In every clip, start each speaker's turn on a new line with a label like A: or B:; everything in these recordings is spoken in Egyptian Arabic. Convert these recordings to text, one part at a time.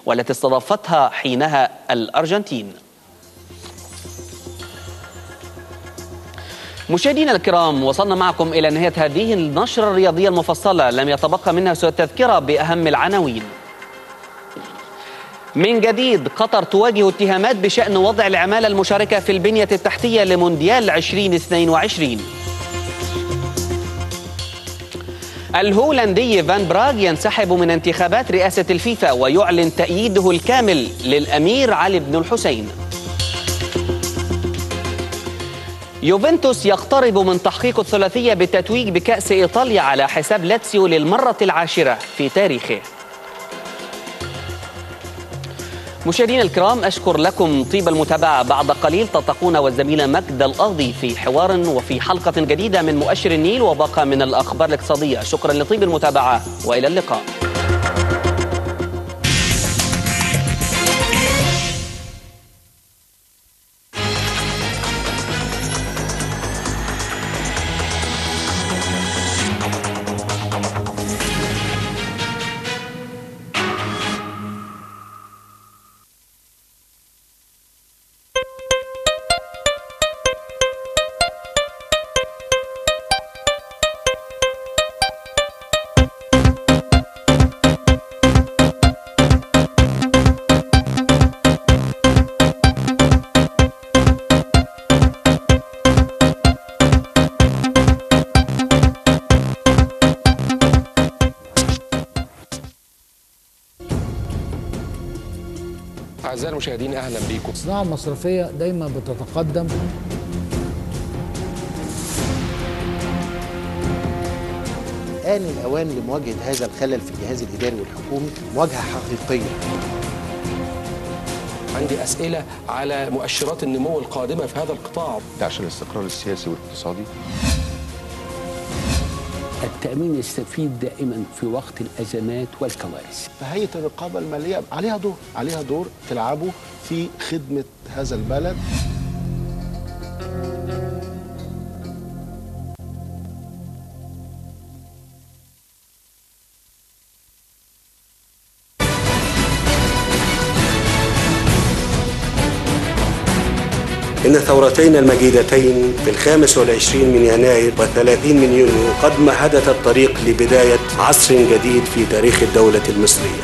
A: والتي استضافتها حينها الأرجنتين مشاهدينا الكرام وصلنا معكم إلى نهاية هذه النشرة الرياضية المفصلة لم يتبقى منها سوى التذكرة بأهم العناوين من جديد قطر تواجه اتهامات بشأن وضع العمالة المشاركة في البنية التحتية لمونديال 2022 الهولندي فان براغ ينسحب من انتخابات رئاسة الفيفا ويعلن تأييده الكامل للأمير علي بن الحسين يوفنتوس يقترب من تحقيق الثلاثية بالتتويج بكأس إيطاليا على حساب لاتسيو للمرة العاشرة في تاريخه مشاهدينا الكرام أشكر لكم طيب المتابعة بعد قليل تلتقون والزميلة مجد القاضي في حوار وفي حلقة جديدة من مؤشر النيل وباقة من الأخبار الاقتصادية شكرا لطيب المتابعة وإلى اللقاء
B: أعزائي المشاهدين أهلا بيكم
C: الصناعة المصرفية دايما بتتقدم
D: آن الأوان لمواجهة هذا الخلل في الجهاز الإداري والحكومي مواجهة حقيقية
B: عندي أسئلة على مؤشرات النمو القادمة في هذا القطاع
E: عشان الاستقرار السياسي والاقتصادي
F: التأمين يستفيد دائما في وقت الأزمات والكوارث
D: فهيئة الرقابة المالية عليها دور عليها دور تلعبه في خدمة هذا البلد
G: إن ثورتين المجيدتين في الخامس والعشرين من يناير والثلاثين من يونيو قد مهدت الطريق لبداية عصر جديد في تاريخ الدولة المصرية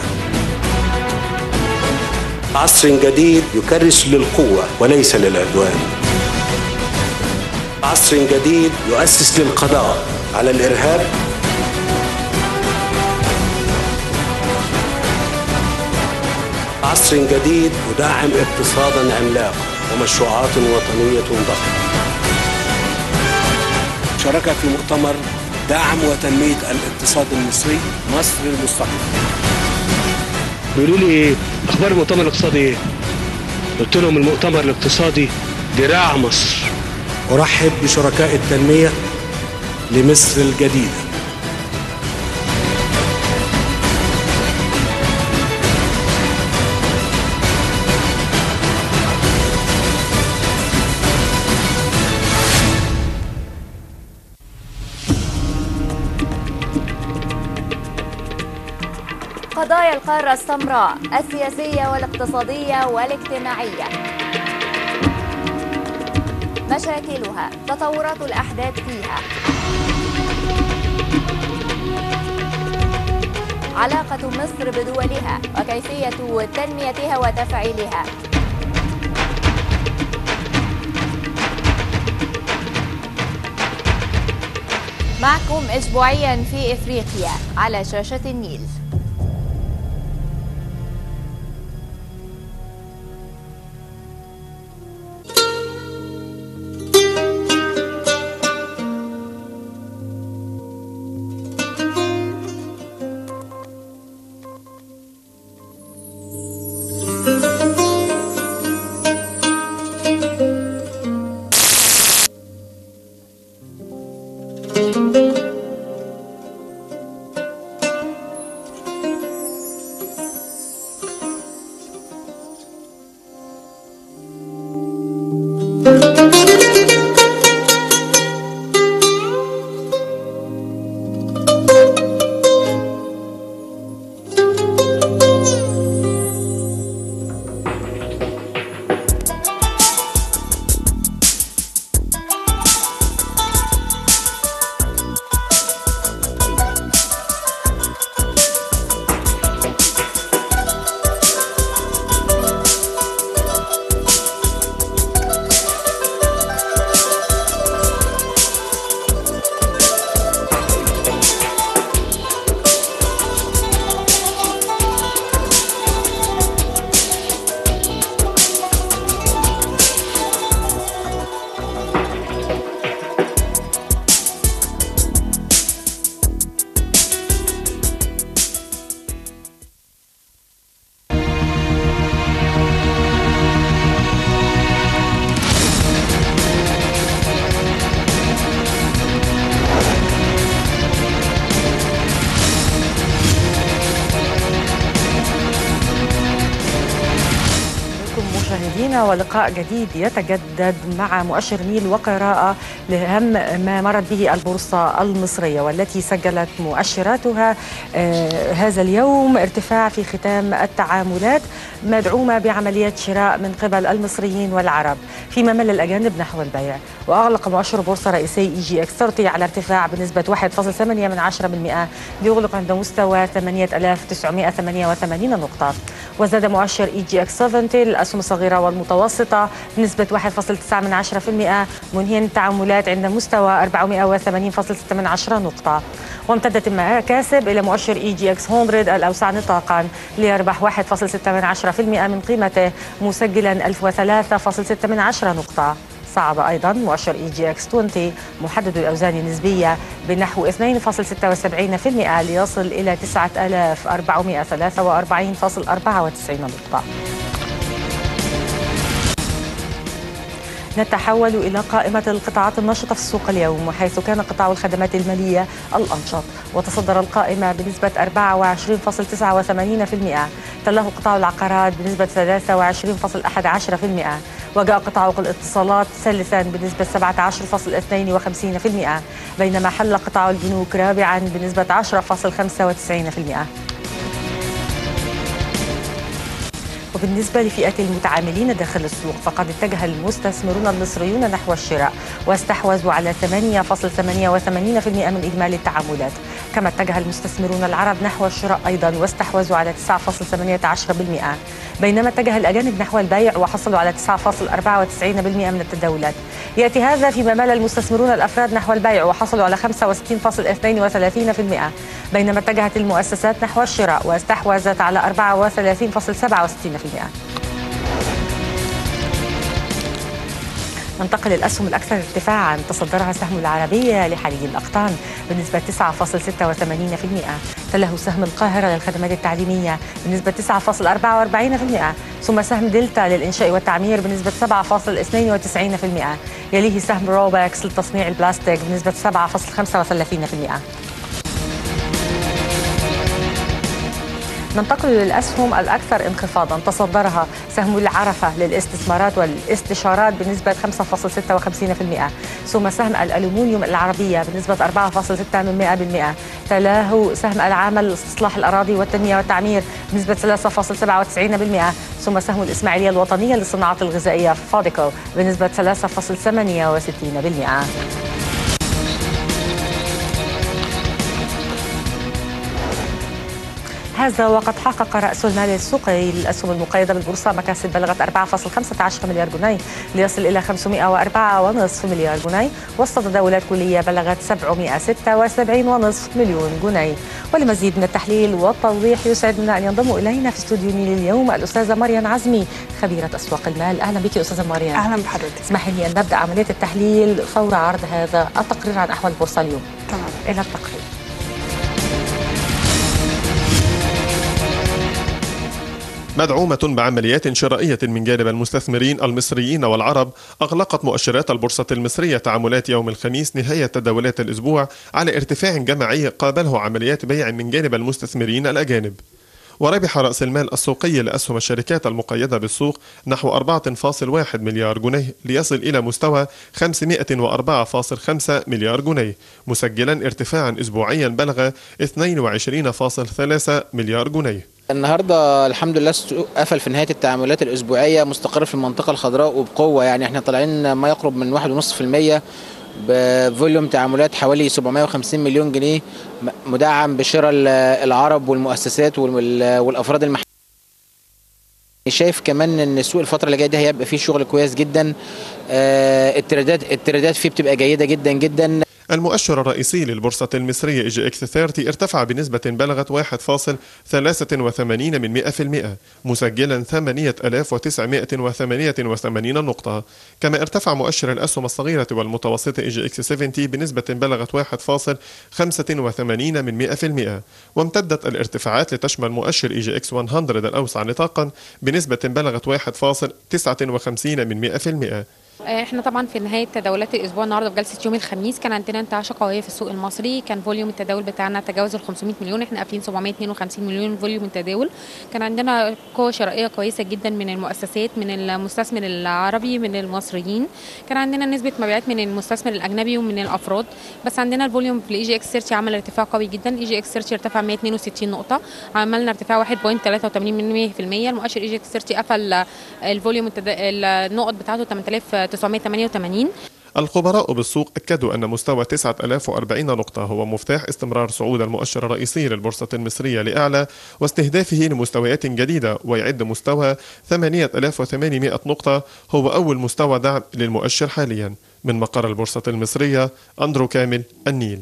G: عصر جديد يكرس للقوة وليس للعدوان عصر جديد يؤسس للقضاء على الإرهاب عصر جديد يدعم اقتصادا عملاقا ومشروعات وطنية ضخمة شارك في مؤتمر دعم وتنمية الاقتصاد المصري مصر المستقبل
H: بيقولوا لي ايه اخبار المؤتمر الاقتصادي ايه قلت لهم المؤتمر الاقتصادي ذراع مصر
G: أرحب بشركاء التنمية لمصر الجديدة
I: قضايا القارة السمراء السياسية والاقتصادية والاجتماعية مشاكلها تطورات الأحداث فيها علاقة مصر بدولها وكيفية تنميتها وتفعيلها معكم أسبوعيا في إفريقيا على شاشة النيل
J: مشاهدينا ولقاء جديد يتجدد مع مؤشر نيل وقراءة لأهم ما مرت به البورصة المصرية والتي سجلت مؤشراتها آه هذا اليوم ارتفاع في ختام التعاملات مدعومة بعملية شراء من قبل المصريين والعرب فيما مل الأجانب نحو البيع وأغلق مؤشر بورصة رئيسي إي جي إكس 30 على ارتفاع بنسبة 1.8 من 10% ليغلق عند مستوى 8988 نقطة وزاد مؤشر اي جي اكس 70 للاسهم الصغيره والمتوسطه بنسبه 1.9 من 10% منهيا التعاملات عند مستوى 480.6 من 10 نقطه وامتدت المكاسب الى مؤشر اي جي اكس 100 الاوسع نطاقا ليربح 1.6 من 10% من قيمته مسجلا 1003.6 من 10 نقطه صعد ايضا مؤشر اي جي اكس 20 محدد الاوزان النسبيه بنحو 2.76% ليصل الى 9443.94 نقطه نتحول إلى قائمة القطاعات النشطة في السوق اليوم وحيث كان قطاع الخدمات المالية الأنشط وتصدر القائمة بنسبة 24.89% تلاه قطاع العقارات بنسبة 23.11% وجاء قطاع الاتصالات ثالثا بنسبة 17.52% بينما حل قطاع البنوك رابعا بنسبة 10.95% وبالنسبة لفئة المتعاملين داخل السوق فقد اتجه المستثمرون المصريون نحو الشراء واستحوذوا على 8.88% من إجمالي التعاملات كما اتجه المستثمرون العرب نحو الشراء أيضا واستحوذوا على 9.18% بينما اتجه الأجانب نحو البيع وحصلوا على 9.94% من التداولات يأتي هذا فيما مال المستثمرون الأفراد نحو البيع وحصلوا على 65.32% بينما اتجهت المؤسسات نحو الشراء واستحوذت على 34.67% ننتقل الأسهم الأكثر ارتفاعا تصدرها سهم العربية لحليب الأقطان بنسبة 9.86% تله سهم القاهرة للخدمات التعليمية بنسبة 9.44% ثم سهم دلتا للإنشاء والتعمير بنسبة 7.92% يليه سهم روباكس لتصنيع البلاستيك بنسبة 7.35% ننتقل للأسهم الأكثر انخفاضا تصدرها سهم العرفة للاستثمارات والاستشارات بنسبة 5.56% ثم سهم الألومنيوم العربية بنسبة 4.6% تلاه سهم العامل لاستصلاح الأراضي والتنمية والتعمير بنسبة 3.97% ثم سهم الإسماعيلية الوطنية للصناعة الغذائية فاديكو بنسبة 3.68% هذا وقد حقق رأس المال السوقي للأسهم المقيدة بالبورصة مكاسب بلغت 4.15 مليار جنيه ليصل إلى 504.5 مليار جنيه وسط تداولات كلية بلغت 776.5 مليون جنيه ولمزيد من التحليل والتوضيح يسعدنا أن ينضم إلينا في استوديو نيل اليوم الأستاذة مريم عزمي خبيرة أسواق المال أهلا بك أستاذة مريم
K: أهلا بحضرتك
J: اسمحي لي أن نبدأ عملية التحليل فور عرض هذا التقرير عن أحوال البورصة اليوم
K: تمام
J: إلى التقرير
L: مدعومة بعمليات شرائية من جانب المستثمرين المصريين والعرب أغلقت مؤشرات البورصة المصرية تعاملات يوم الخميس نهاية تداولات الأسبوع على ارتفاع جماعي قابله عمليات بيع من جانب المستثمرين الأجانب وربح رأس المال السوقي لأسهم الشركات المقيدة بالسوق نحو 4.1 مليار جنيه ليصل إلى مستوى 504.5 مليار جنيه مسجلا ارتفاعا أسبوعيا بلغ 22.3 مليار جنيه
M: النهارده الحمد لله السوق قفل في نهايه التعاملات الاسبوعيه مستقر في المنطقه الخضراء وبقوه يعني احنا طالعين ما يقرب من 1.5% بفوليوم تعاملات حوالي 750 مليون جنيه مدعم بشراء العرب والمؤسسات والافراد المحليين شايف كمان ان السوق الفتره اللي جايه دي هيبقى فيه شغل كويس جدا التريدات التريدات فيه بتبقى جيده جدا جدا
L: المؤشر الرئيسي للبورصة المصرية إيجي إكس 30 ارتفع بنسبة بلغت 1.83 من 100% مسجلا 8988 نقطة كما ارتفع مؤشر الأسهم الصغيرة والمتوسطة إيجي إكس 70 بنسبة بلغت 1.85 من 100% وامتدت الارتفاعات لتشمل مؤشر إيجي إكس 100 الأوسع نطاقا بنسبة بلغت 1.59 من 100%
K: احنا طبعا في نهايه تداولات الاسبوع النهارده في جلسه يوم الخميس كان عندنا انتعاشه قويه في السوق المصري كان فوليوم التداول بتاعنا تجاوز ال 500 مليون احنا قافلين 752 مليون فوليوم التداول كان عندنا قوه شرائيه كويسه جدا من المؤسسات من المستثمر العربي من المصريين كان عندنا نسبه مبيعات من المستثمر الاجنبي ومن الافراد بس عندنا الفوليوم في الاي جي اكس سيرش عمل ارتفاع قوي جدا الاي جي اكس سيرش ارتفع 162 نقطه عملنا ارتفاع 1.83% المؤشر اي جي اكس سيرش قفل الفوليوم التد... النقط بتاعته 8988
L: الخبراء بالسوق أكدوا أن مستوى 9040 نقطة هو مفتاح استمرار صعود المؤشر الرئيسي للبورصة المصرية لأعلى واستهدافه لمستويات جديدة ويعد مستوى 8800 نقطة هو أول مستوى دعم للمؤشر حاليا من مقر البورصة المصرية أندرو كامل النيل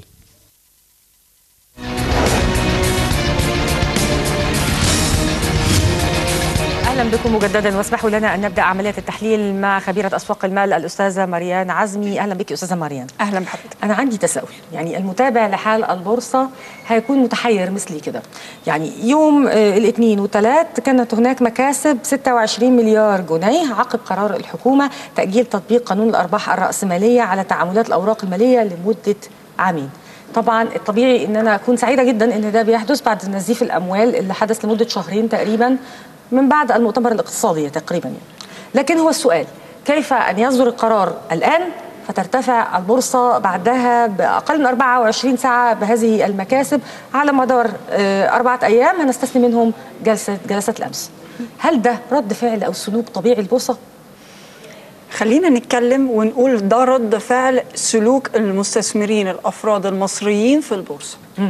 J: اهلا بكم مجددا واسمحوا لنا ان نبدا عمليه التحليل مع خبيره اسواق المال الاستاذه مريان عزمي اهلا بك استاذه مريان
N: اهلا بحضرتك
J: انا عندي تساؤل يعني المتابع لحال البورصه هيكون متحير مثلي كده يعني يوم آه الاثنين والثلاث كانت هناك مكاسب 26 مليار جنيه عقب قرار الحكومه تاجيل تطبيق قانون الارباح الراسماليه على تعاملات الاوراق الماليه لمده عامين طبعا الطبيعي ان انا اكون سعيده جدا ان ده بيحدث بعد نزيف الاموال اللي حدث لمده شهرين تقريبا من بعد المؤتمر الاقتصادي تقريبا يعني. لكن هو السؤال كيف ان يصدر القرار الان فترتفع البورصة بعدها بأقل من 24 ساعة بهذه المكاسب على مدار أربعة أيام هنستثني منهم جلسة جلسات الأمس هل ده رد فعل أو سلوك طبيعي البورصة؟
N: خلينا نتكلم ونقول ده رد فعل سلوك المستثمرين الافراد المصريين في البورصه م.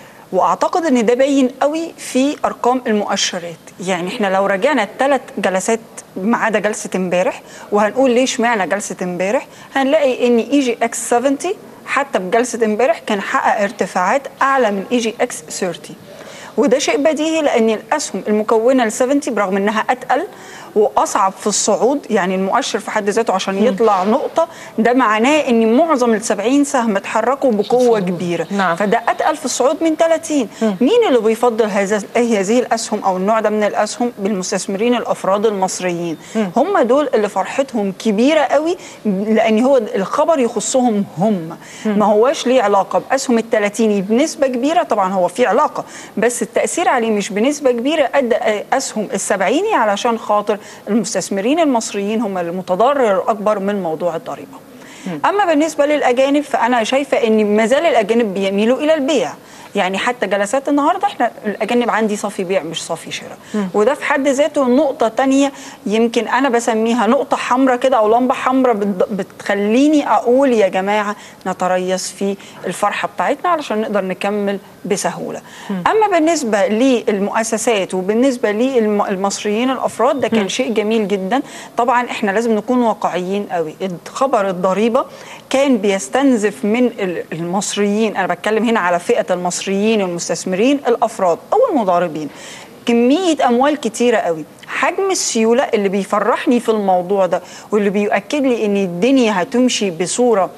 N: واعتقد ان ده باين قوي في ارقام المؤشرات يعني احنا لو رجعنا الثلاث جلسات ما عدا جلسه امبارح وهنقول ليش معنى جلسه امبارح هنلاقي ان اي جي اكس 70 حتى بجلسه امبارح كان حقق ارتفاعات اعلى من اي جي اكس 30 وده شيء بديهي لان الاسهم المكونه ل 70 برغم انها اتقل واصعب في الصعود يعني المؤشر في حد ذاته عشان يطلع نقطه ده معناه ان معظم ال 70 سهم اتحركوا بقوه كبيره
J: نعم.
N: فده اتقل في الصعود من 30 م. مين اللي بيفضل هذا هذه الاسهم او النوع ده من الاسهم بالمستثمرين الافراد المصريين م. هم دول اللي فرحتهم كبيره قوي لان هو الخبر يخصهم هم م. ما هواش ليه علاقه باسهم ال 30 بنسبه كبيره طبعا هو في علاقه بس التاثير عليه مش بنسبه كبيره قد اسهم ال 70 علشان خاطر المستثمرين المصريين هم المتضرر الاكبر من موضوع الضريبه. اما بالنسبه للاجانب فانا شايفه ان ما زال الاجانب بيميلوا الى البيع. يعني حتى جلسات النهارده احنا الاجانب عندي صافي بيع مش صافي شراء وده في حد ذاته نقطه تانية يمكن انا بسميها نقطه حمراء كده او لمبه حمراء بتخليني اقول يا جماعه نتريث في الفرحه بتاعتنا علشان نقدر نكمل بسهوله اما بالنسبه للمؤسسات وبالنسبه للمصريين الافراد ده كان شيء جميل جدا طبعا احنا لازم نكون واقعيين قوي خبر الضريبه كان بيستنزف من المصريين انا بتكلم هنا على فئه المصريين والمستثمرين الافراد او المضاربين كميه اموال كتيره قوي حجم السيوله اللي بيفرحني في الموضوع ده واللي بيؤكد لي ان الدنيا هتمشي بصوره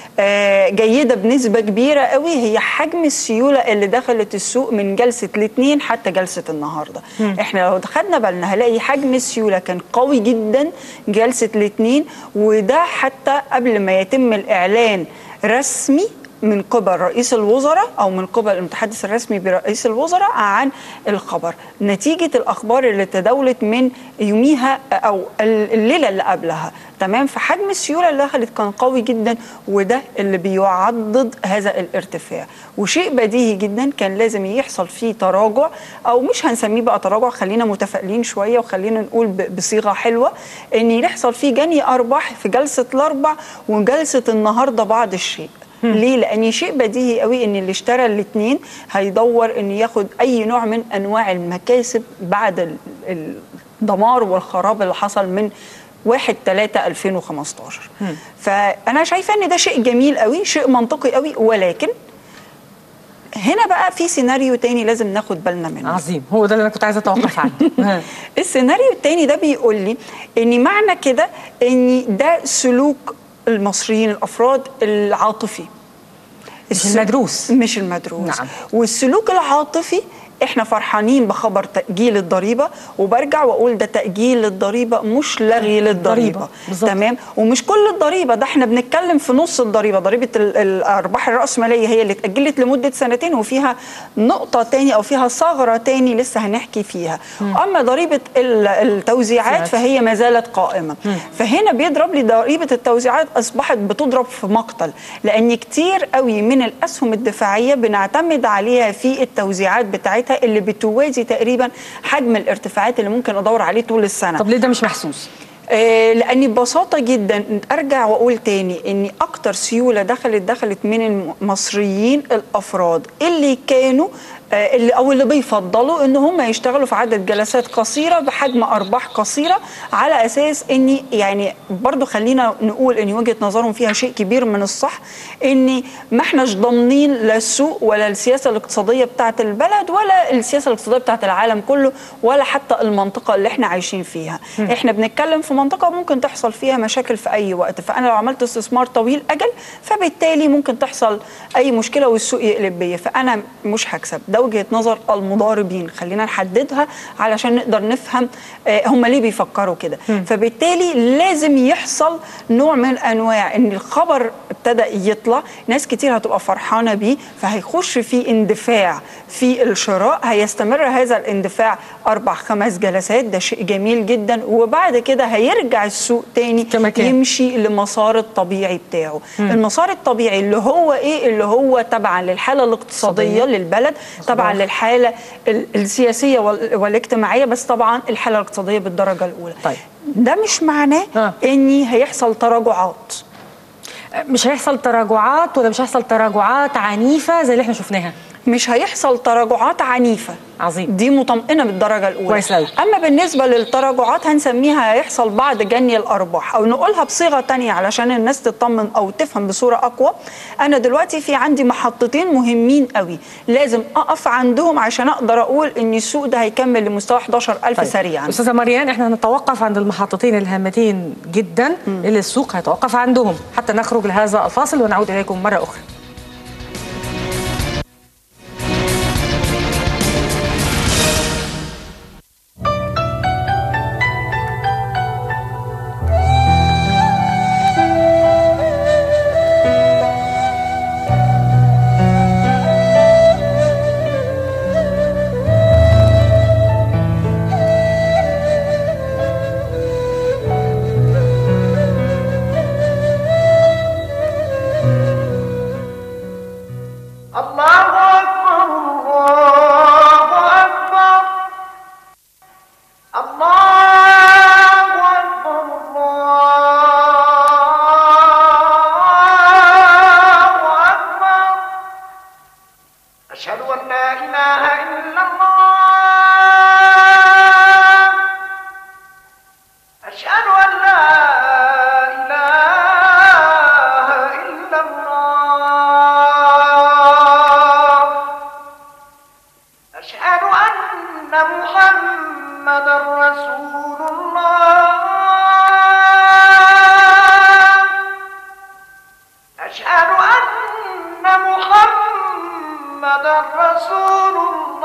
N: آه جيدة بنسبة كبيرة قوي هي حجم السيولة اللي دخلت السوق من جلسة الاثنين حتى جلسة النهاردة م. احنا لو خدنا بالنا هلاقي حجم السيولة كان قوي جدا جلسة الاثنين وده حتى قبل ما يتم الإعلان رسمي من قبل رئيس الوزراء او من قبل المتحدث الرسمي برئيس الوزراء عن الخبر نتيجه الاخبار اللي تداولت من يوميها او الليله اللي قبلها تمام فحجم السيوله اللي دخلت كان قوي جدا وده اللي بيعضد هذا الارتفاع وشيء بديهي جدا كان لازم يحصل فيه تراجع او مش هنسميه بقى تراجع خلينا متفائلين شويه وخلينا نقول بصيغه حلوه ان يحصل فيه جني ارباح في جلسه الاربع وجلسه النهارده بعض الشيء ليه؟ لأن شيء بديهي قوي إن اللي اشترى الاثنين هيدور إن ياخد أي نوع من أنواع المكاسب بعد الدمار والخراب اللي حصل من 1 3 2015 مم. فأنا شايفة إن ده شيء جميل قوي شيء منطقي قوي ولكن هنا بقى في سيناريو تاني لازم ناخد بالنا منه
J: عظيم هو ده اللي انا كنت عايزه اتوقف عنه
N: السيناريو التاني ده بيقول لي ان معنى كده ان ده سلوك المصريين الافراد العاطفي
J: مش المدروس
N: مش المدروس
J: نعم.
N: والسلوك العاطفي احنا فرحانين بخبر تاجيل الضريبه وبرجع واقول ده تاجيل للضريبه مش لغي للضريبه
J: بالظبط.
N: تمام ومش كل الضريبه ده احنا بنتكلم في نص الضريبه ضريبه ال- الارباح الراسماليه هي اللي اتاجلت لمده سنتين وفيها نقطه تاني او فيها ثغره تاني لسه هنحكي فيها اما ضريبه ال- التوزيعات فهي ما زالت قائمه فهنا بيضرب لي ضريبه التوزيعات اصبحت بتضرب في مقتل لان كتير قوي من الاسهم الدفاعيه بنعتمد عليها في التوزيعات بتاعتها اللي بتوازي تقريبا حجم الارتفاعات اللي ممكن ادور عليه طول السنه
J: طب ليه ده مش محسوس
N: آه، لاني ببساطه جدا ارجع واقول تاني ان اكتر سيوله دخلت دخلت من المصريين الافراد اللي كانوا آه، اللي او اللي بيفضلوا ان هم يشتغلوا في عدد جلسات قصيره بحجم ارباح قصيره على اساس ان يعني برضو خلينا نقول ان وجهه نظرهم فيها شيء كبير من الصح ان ما احناش ضامنين لا السوق ولا السياسه الاقتصاديه بتاعه البلد ولا السياسه الاقتصاديه بتاعه العالم كله ولا حتى المنطقه اللي احنا عايشين فيها
O: مم.
N: احنا بنتكلم في منطقه ممكن تحصل فيها مشاكل في اي وقت فانا لو عملت استثمار طويل اجل فبالتالي ممكن تحصل اي مشكله والسوق يقلب بيا فانا مش هكسب ده وجهه نظر المضاربين خلينا نحددها علشان نقدر نفهم آه، هم ليه بيفكروا كده فبالتالي لازم يحصل نوع من انواع ان الخبر ابتدى يطلع ناس كتير هتبقى فرحانه بيه فهيخش في اندفاع في الشراء هيستمر هذا الاندفاع اربع خمس جلسات ده شيء جميل جدا وبعد كده هيرجع السوق تاني
J: كان.
N: يمشي لمسار الطبيعي بتاعه
J: مم.
N: المسار الطبيعي اللي هو ايه اللي هو تبعا للحاله الاقتصاديه
J: اقتصادية.
N: للبلد تبعا للحاله ال- السياسيه وال- والاجتماعيه بس طبعا الحاله الاقتصاديه بالدرجه الاولى
J: طيب.
N: ده مش معناه ان هيحصل تراجعات
J: مش هيحصل تراجعات ولا مش هيحصل تراجعات عنيفه زي اللي احنا شفناها
N: مش هيحصل تراجعات عنيفه
J: عظيم
N: دي مطمئنه بالدرجه الاولى
J: كويس أوي.
N: اما بالنسبه للتراجعات هنسميها هيحصل بعض جني الارباح او نقولها بصيغه تانية علشان الناس تطمن او تفهم بصوره اقوى انا دلوقتي في عندي محطتين مهمين قوي لازم اقف عندهم عشان اقدر اقول ان السوق ده هيكمل لمستوى 11000
J: طيب.
N: سريعا
J: استاذه مريان احنا هنتوقف عند المحطتين الهامتين جدا اللي السوق هيتوقف عندهم حتى نخرج لهذا الفاصل ونعود اليكم مره اخرى
O: الله أكبر الله أكبر الله أكبر الله أكبر أشهد أن لا إله إلا الله أشهد أن لا إله إلا الله أشهد أن محمدا رسول الله أشهد أن محمدا رسول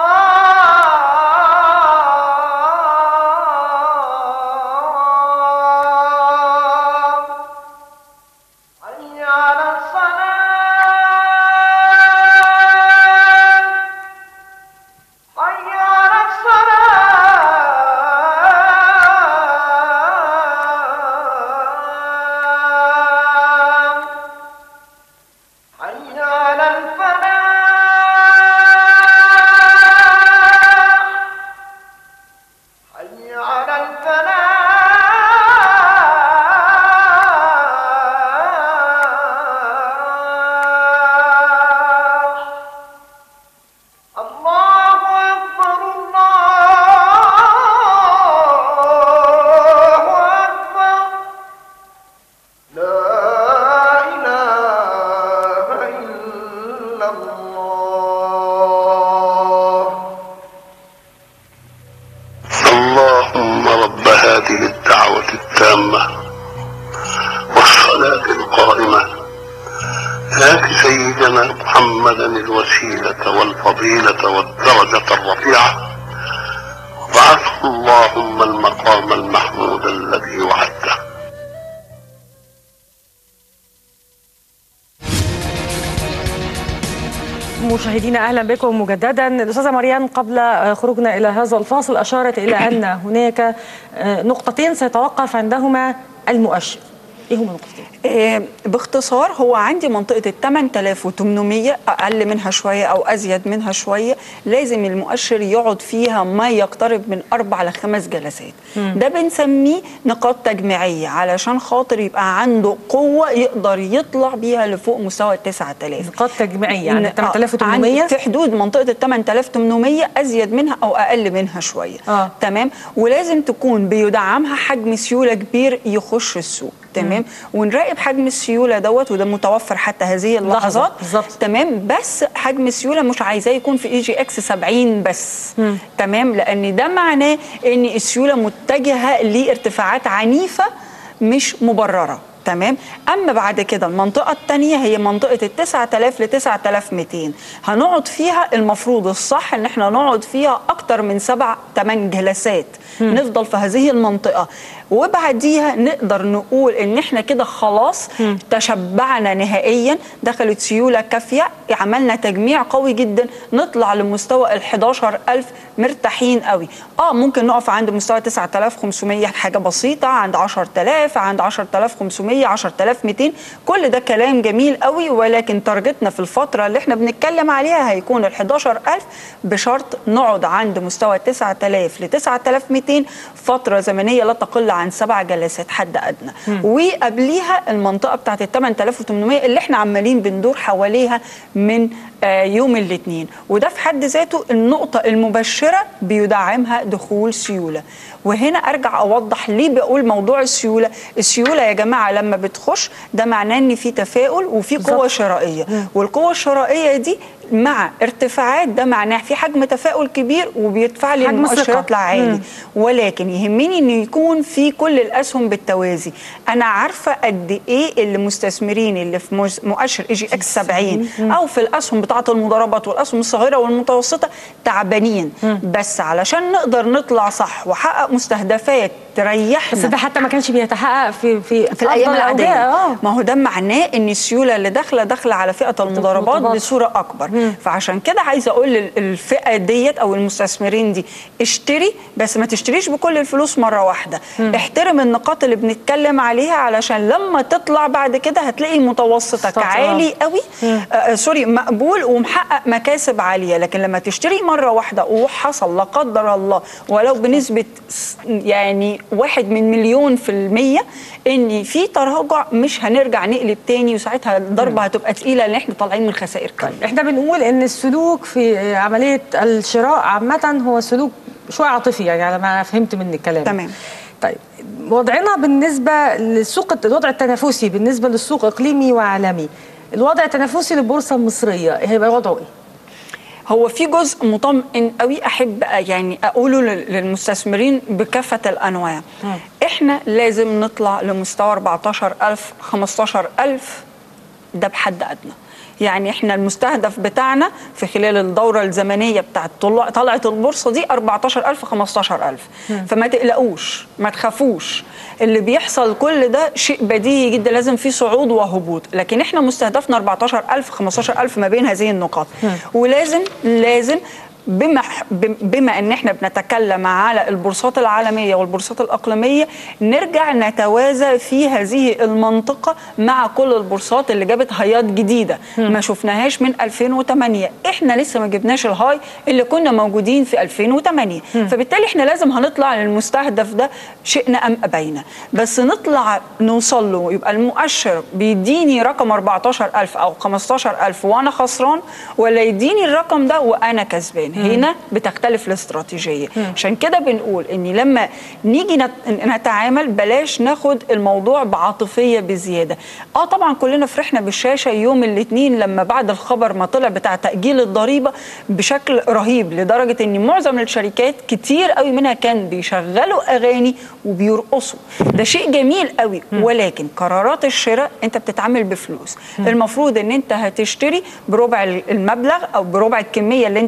O: الله حي على الصلاة حي على الصلاة حي على الفلاح حي على الفلاح الله أكبر الله أكبر لا إله إلا الله
P: اللهم رب هذه الدعوة التامة والصلاة القائمة آت سيدنا محمدا الوسيلة والفضيلة والدرجة الرفيعة المقام المحمود الذي وعدته
J: مشاهدينا اهلا بكم مجددا الاستاذه مريم قبل خروجنا الى هذا الفاصل اشارت الى ان هناك نقطتين سيتوقف عندهما المؤشر ايه هما النقطتين
N: آه، باختصار هو عندي منطقة ال 8800 أقل منها شوية أو أزيد منها شوية لازم المؤشر يقعد فيها ما يقترب من أربع لخمس جلسات
J: مم.
N: ده بنسميه نقاط تجميعية علشان خاطر يبقى عنده قوة يقدر يطلع بيها لفوق مستوى ال 9000
J: نقاط تجميعية يعني
N: آه،
J: 8800
N: عند- في حدود منطقة ال 8800 أزيد منها أو أقل منها شوية
J: آه.
N: تمام ولازم تكون بيدعمها حجم سيولة كبير يخش السوق تمام ونراقب حجم السيوله دوت وده متوفر حتى هذه اللحظات
J: بالظبط
N: تمام بس حجم السيوله مش عايزاه يكون في اي جي اكس 70 بس
J: مم.
N: تمام لان ده معناه ان السيوله متجهه لارتفاعات عنيفه مش مبرره تمام اما بعد كده المنطقه الثانيه هي منطقه ال 9000 ل 9200 هنقعد فيها المفروض الصح ان احنا نقعد فيها اكتر من سبع ثمان جلسات
J: مم.
N: نفضل في هذه المنطقه وبعديها نقدر نقول ان احنا كده خلاص تشبعنا نهائيا دخلت سيوله كافيه عملنا تجميع قوي جدا نطلع لمستوى ال 11000 مرتاحين قوي اه ممكن نقف عند مستوى 9500 حاجه بسيطه عند 10000 عند 10500 10200 كل ده كلام جميل قوي ولكن تارجتنا في الفتره اللي احنا بنتكلم عليها هيكون ال 11000 بشرط نقعد عند مستوى 9000 ل 9200 فتره زمنيه لا تقل عن سبع جلسات حد ادنى
J: مم.
N: وقبليها المنطقه بتاعت ال 8800 اللي احنا عمالين بندور حواليها من آه، يوم الاثنين وده في حد ذاته النقطه المبشره بيدعمها دخول سيوله وهنا ارجع اوضح ليه بقول موضوع السيوله السيوله يا جماعه لما بتخش ده معناه ان في تفاؤل وفي قوه
J: بالظبط.
N: شرائيه
J: مم.
N: والقوه الشرائيه دي مع ارتفاعات ده معناه في حجم تفاؤل كبير وبيدفع لي
J: حجم
N: المؤشرات
J: ثقة.
N: لعالي
J: مم.
N: ولكن يهمني انه يكون في كل الاسهم بالتوازي انا عارفه قد ايه المستثمرين اللي في مز- مؤشر اي جي اكس 70
J: مم.
N: او في الاسهم بتاعه المضاربات والاسهم الصغيره والمتوسطه تعبانين
J: مم.
N: بس علشان نقدر نطلع صح واحقق مستهدفات تريحنا
J: بس ده حتى ما كانش بيتحقق في في
N: في الايام
J: أفضل
N: العاديه
J: الأوجاع. اه
N: ما هو ده معناه ان السيوله اللي داخله داخله على فئه المضاربات
J: المضاربات.
N: بصوره اكبر فعشان كده عايزه اقول لل- الفئه ديت او المستثمرين دي اشتري بس ما تشتريش بكل الفلوس مره واحده
J: مم.
N: احترم النقاط اللي بنتكلم عليها علشان لما تطلع بعد كده هتلاقي متوسطك
J: بالظبط، آه.
N: عالي قوي
J: مم.
N: آه سوري مقبول ومحقق مكاسب عاليه لكن لما تشتري مره واحده وحصل لا قدر الله ولو بنسبه س- يعني واحد من مليون في المية ان في تراجع مش هنرجع نقلب تاني وساعتها الضربه هتبقى تقيله لان احنا طالعين من خسائر كبيره
J: احنا بنقول ان السلوك في عمليه الشراء عامه هو سلوك شويه عاطفي يعني على ما فهمت من الكلام
N: تمام
J: طيب وضعنا بالنسبه للسوق الوضع التنافسي بالنسبه للسوق اقليمي وعالمي الوضع التنافسي للبورصه المصريه هيبقى وضعه ايه؟
N: هو في جزء مطمئن قوي احب يعني اقوله لل- للمستثمرين بكافه الانواع احنا لازم نطلع لمستوى 14000 15000 ده بحد ادنى يعني احنا المستهدف بتاعنا في خلال الدوره الزمنيه بتاعت طلع- طلعت البورصه دي 14000 15000
J: مم.
N: فما تقلقوش ما تخافوش اللي بيحصل كل ده شيء بديهي جدا لازم فيه صعود وهبوط لكن احنا مستهدفنا 14000 15000 ما بين هذه النقاط
J: مم.
N: ولازم لازم بما بما ان احنا بنتكلم على البورصات العالميه والبورصات الاقليميه نرجع نتوازى في هذه المنطقه مع كل البورصات اللي جابت هايات جديده
J: مم.
N: ما شفناهاش من 2008 احنا لسه ما جبناش الهاي اللي كنا موجودين في 2008
J: مم.
N: فبالتالي احنا لازم هنطلع للمستهدف ده شئنا ام ابينا بس نطلع نوصل له يبقى المؤشر بيديني رقم 14000 او 15000 وانا خسران ولا يديني الرقم ده وانا كسبان
J: مم.
N: هنا بتختلف الاستراتيجيه
J: مم.
N: عشان كده بنقول ان لما نيجي نت- نتعامل بلاش ناخد الموضوع بعاطفيه بزياده اه طبعا كلنا فرحنا بالشاشه يوم الاثنين لما بعد الخبر ما طلع بتاع تاجيل الضريبه بشكل رهيب لدرجه ان معظم الشركات كتير قوي منها كان بيشغلوا اغاني وبيرقصوا ده شيء جميل قوي ولكن قرارات الشراء انت بتتعامل بفلوس
J: مم.
N: المفروض ان انت هتشتري بربع المبلغ او بربع الكميه اللي انت محددها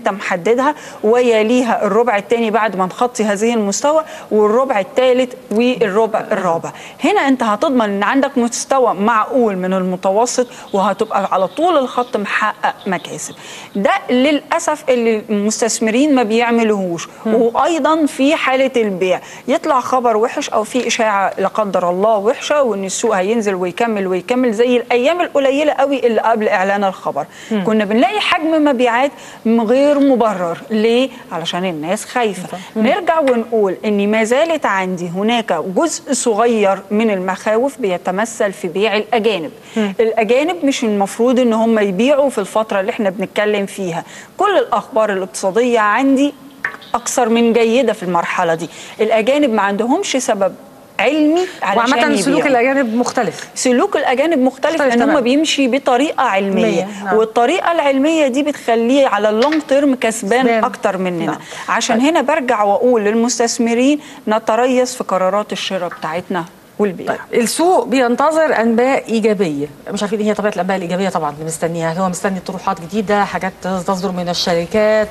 N: بنحددها ويليها الربع الثاني بعد ما نخطي هذه المستوى والربع الثالث والربع الرابع هنا انت هتضمن ان عندك مستوى معقول من المتوسط وهتبقى على طول الخط محقق مكاسب ده للاسف اللي المستثمرين ما بيعملوهوش وايضا في حاله البيع يطلع خبر وحش او في اشاعه لا قدر الله وحشه وان السوق هينزل ويكمل ويكمل زي الايام القليله قوي اللي قبل اعلان الخبر
Q: مم.
N: كنا بنلاقي حجم مبيعات م- غير مبرر ليه علشان الناس خايفه نرجع ونقول ان ما زالت عندي هناك جزء صغير من المخاوف بيتمثل في بيع الاجانب الاجانب مش المفروض ان هم يبيعوا في الفتره اللي احنا بنتكلم فيها كل الاخبار الاقتصاديه عندي اكثر من جيده في المرحله دي الاجانب ما عندهمش سبب علمي علشان
J: وعامة سلوك
N: يبيعوا.
J: الأجانب مختلف
N: سلوك الاجانب مختلف
J: مختلف
N: لان هم
J: تماماً.
N: بيمشي بطريقه علميه
J: علمية، نعم.
N: والطريقه العلميه دي بتخليه على اللونج تيرم كسبان
J: كسبان.
N: اكتر مننا
J: نعم.
N: عشان هنا برجع واقول للمستثمرين نتريث في قرارات الشراء بتاعتنا والبيع
J: السوق بينتظر انباء ايجابيه مش عارفين ايه هي طبيعه الانباء الايجابيه طبعا اللي مستنيها هو مستني طروحات جديده حاجات تصدر من الشركات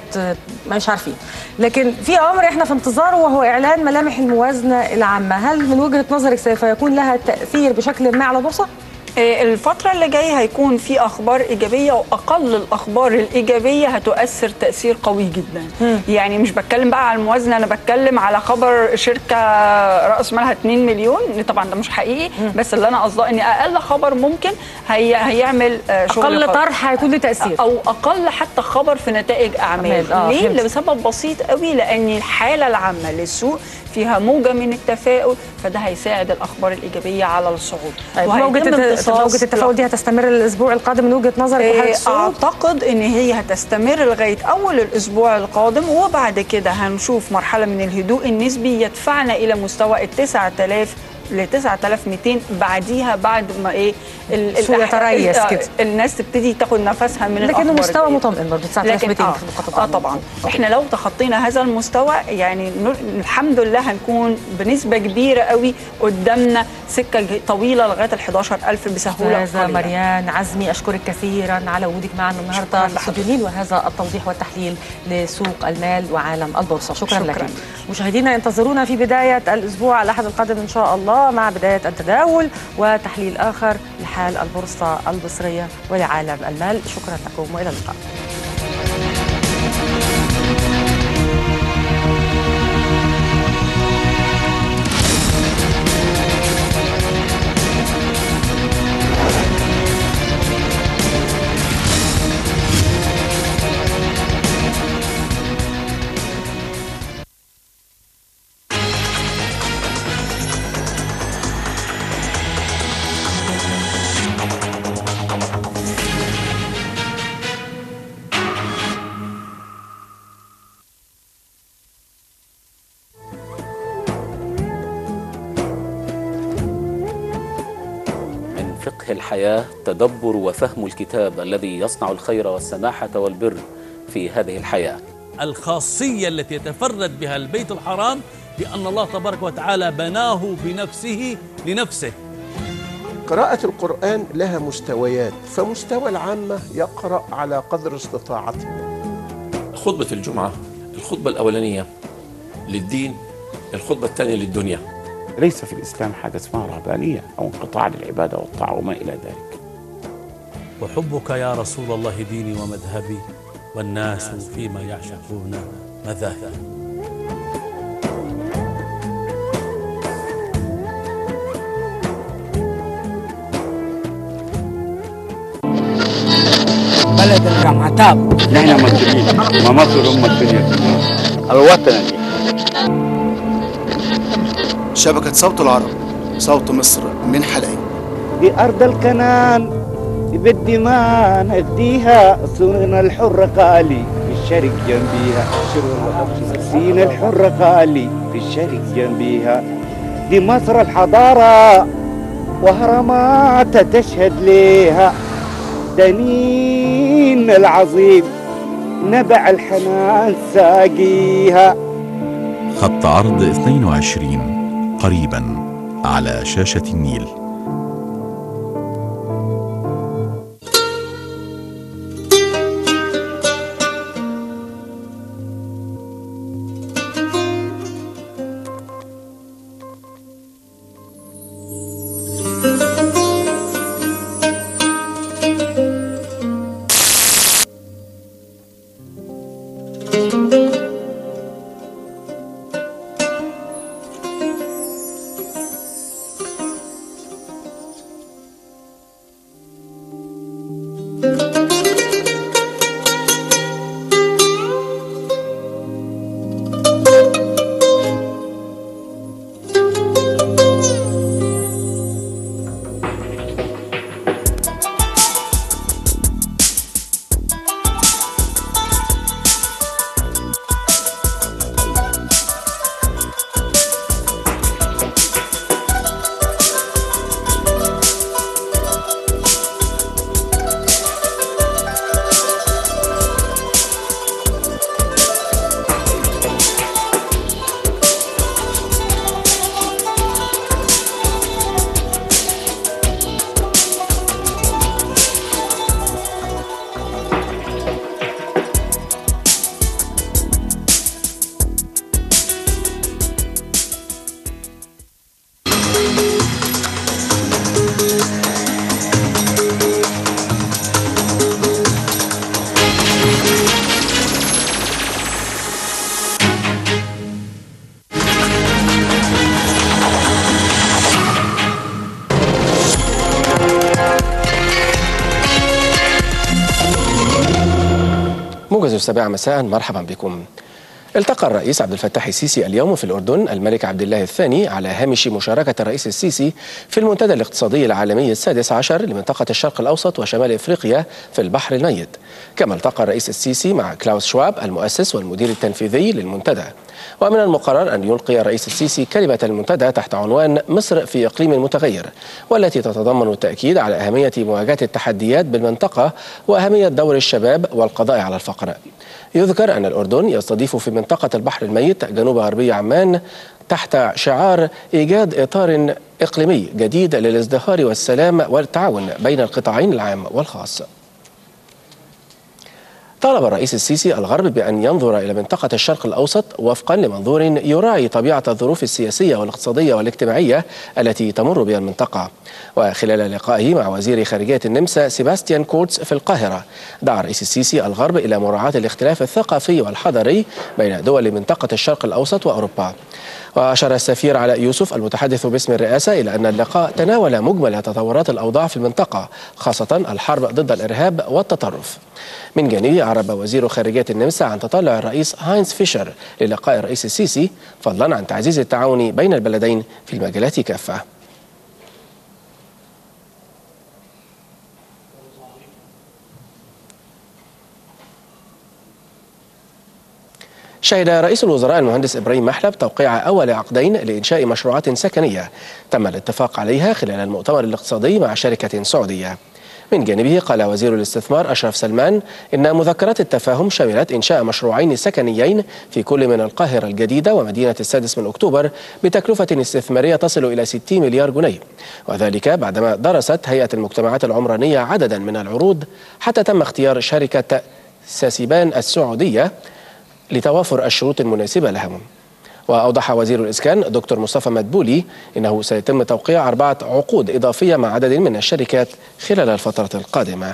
J: مش عارفين لكن في امر احنا في انتظاره وهو اعلان ملامح الموازنه العامه هل من وجهه نظرك سوف يكون لها تاثير بشكل ما على البورصه
N: آه، الفترة اللي جاية هيكون في أخبار إيجابية وأقل الأخبار الإيجابية هتؤثر تأثير قوي جدا
Q: مم.
N: يعني مش بتكلم بقى على الموازنة أنا بتكلم على خبر شركة رأس مالها 2 مليون طبعا ده مش حقيقي بس اللي أنا قصده إن أقل خبر ممكن هي هيعمل آه، شغل
J: أقل
N: خ-
J: طرح هيكون له تأثير.
N: أو أقل حتى خبر في نتائج أعمال
J: أعمال، آه،
N: ليه؟
J: فهمت.
N: لسبب بسيط قوي لأن الحالة العامة للسوق فيها موجة من التفاؤل فده هيساعد الأخبار الإيجابية على الصعود
J: طيب
N: وهيتم
J: موجه الت-
N: امتصاص
J: موجه التفاؤل دي هتستمر الاسبوع القادم من وجهه نظرك وحاله
N: إيه،
J: السوق
N: اعتقد ان هي هتستمر لغايه اول الاسبوع القادم وبعد كده هنشوف مرحله من الهدوء النسبي يدفعنا الى مستوى ال 9000 ل 9200 بعديها بعد ما ايه ال-
J: السوق
N: الأح-
J: يتريث
N: آه،
J: كده.
N: الناس تبتدي تاخد نفسها من
J: لكنه
N: الأخبار
J: مستوى
N: دي.
J: مطمئن برضه 9200
N: لكن آه,
J: في النقاط
N: اه
J: الضعيفة.
N: طبعا احنا لو تخطينا هذا المستوى يعني نر- الحمد لله هنكون بنسبه كبيره قوي قدامنا سكه ج- طويله لغايه ال 11000 بسهوله
J: استاذة
N: قليلة.
J: مريان عزمي أشكرك كثيرا على وجودك معنا النهاردة في استوديو نيل وهذا التوضيح والتحليل لسوق المال وعالم البورصة شكرا,
N: شكراً.
J: لك مشاهدينا انتظرونا في بداية الأسبوع الأحد القادم إن شاء الله مع بداية التداول وتحليل آخر لحال البورصة المصرية ولعالم المال شكرا لكم وإلى اللقاء
R: من فقه الحياة تدبر وفهم الكتاب الذي يصنع الخير والسماحة والبر في هذه الحياة
S: الخاصية التي يتفرد بها البيت الحرام بأن الله تبارك وتعالى بناه بنفسه لنفسه
T: قراءة القرآن لها مستويات فمستوى العامة يقرأ على قدر استطاعته
B: خطبة الجمعة الخطبة الأولانية للدين الخطبة الثانية للدنيا
U: ليس في الإسلام حاجة اسمها رهبانية أو انقطاع للعبادة والطاعة وما إلى ذلك
S: وحبك يا رسول الله ديني ومذهبي والناس فيما يعشقون مذاهب
U: بلد الرمعتاب نحن مصريين ما مصر أم الدنيا الوطن
V: شبكة صوت العرب صوت مصر من حلقين
W: دي أرض الكنان بدي ما نفديها سنن الحر قالي في الشرق جنبيها سين الحر قالي في الشرق جنبيها دي مصر الحضارة وهرمات تشهد ليها دنين العظيم نبع الحنان ساقيها
X: خط عرض 22 قريبا على شاشة النيل
A: السابعة مساء مرحبا بكم التقى الرئيس عبد الفتاح السيسي اليوم في الأردن الملك عبد الله الثاني على هامش مشاركة الرئيس السيسي في المنتدى الاقتصادي العالمي السادس عشر لمنطقة الشرق الأوسط وشمال إفريقيا في البحر الميت كما التقى الرئيس السيسي مع كلاوس شواب المؤسس والمدير التنفيذي للمنتدى ومن المقرر أن يلقي الرئيس السيسي كلمة المنتدى تحت عنوان مصر في إقليم متغير والتي تتضمن التأكيد على أهمية مواجهة التحديات بالمنطقة وأهمية دور الشباب والقضاء على الفقر يذكر أن الأردن يستضيف في منطقة البحر الميت جنوب غربي عمان تحت شعار إيجاد إطار إقليمي جديد للازدهار والسلام والتعاون بين القطاعين العام والخاص طالب الرئيس السيسي الغرب بأن ينظر إلى منطقة الشرق الأوسط وفقا لمنظور يراعي طبيعة الظروف السياسية والاقتصادية والاجتماعية التي تمر بها المنطقة وخلال لقائه مع وزير خارجية النمسا سيباستيان كورتس في القاهرة دعا الرئيس السيسي الغرب إلى مراعاة الاختلاف الثقافي والحضاري بين دول منطقة الشرق الأوسط وأوروبا وأشار السفير علاء يوسف المتحدث باسم الرئاسة إلى أن اللقاء تناول مجمل تطورات الأوضاع في المنطقة خاصة الحرب ضد الإرهاب والتطرف من جانبه أعرب وزير خارجية النمسا عن تطلع الرئيس هاينز فيشر للقاء الرئيس السيسي فضلا عن تعزيز التعاون بين البلدين في المجالات كافة شهد رئيس الوزراء المهندس إبراهيم محلب توقيع أول عقدين لإنشاء مشروعات سكنية تم الاتفاق عليها خلال المؤتمر الاقتصادي مع شركة سعودية من جانبه قال وزير الاستثمار أشرف سلمان إن مذكرات التفاهم شملت إنشاء مشروعين سكنيين في كل من القاهرة الجديدة ومدينة السادس من أكتوبر بتكلفة استثمارية تصل إلى 60 مليار جنيه وذلك بعدما درست هيئة المجتمعات العمرانية عددا من العروض حتى تم اختيار شركة ساسيبان السعودية لتوافر الشروط المناسبة لهم وأوضح وزير الإسكان دكتور مصطفى مدبولي إنه سيتم توقيع أربعة عقود إضافية مع عدد من الشركات خلال الفترة القادمة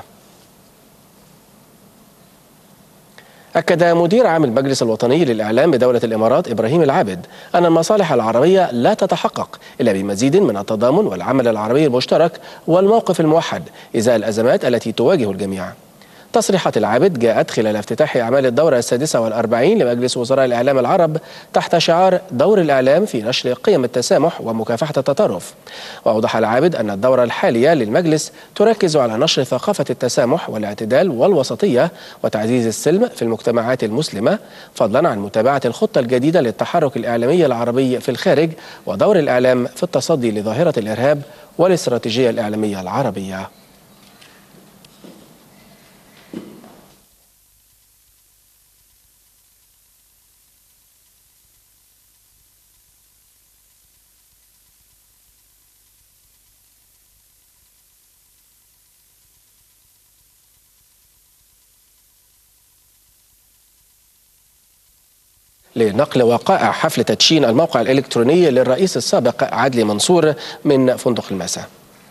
A: أكد مدير عام المجلس الوطني للإعلام بدولة الإمارات إبراهيم العابد أن المصالح العربية لا تتحقق إلا بمزيد من التضامن والعمل العربي المشترك والموقف الموحد إزاء الأزمات التي تواجه الجميع تصريحات العابد جاءت خلال افتتاح أعمال الدورة السادسة والأربعين لمجلس وزراء الإعلام العرب تحت شعار دور الإعلام في نشر قيم التسامح ومكافحة التطرف وأوضح العابد أن الدورة الحالية للمجلس تركز على نشر ثقافة التسامح والاعتدال والوسطية وتعزيز السلم في المجتمعات المسلمة فضلا عن متابعة الخطة الجديدة للتحرك الإعلامي العربي في الخارج ودور الإعلام في التصدي لظاهرة الإرهاب والاستراتيجية الإعلامية العربية لنقل وقائع حفل تدشين الموقع الإلكتروني للرئيس السابق عدلي منصور من فندق الماسة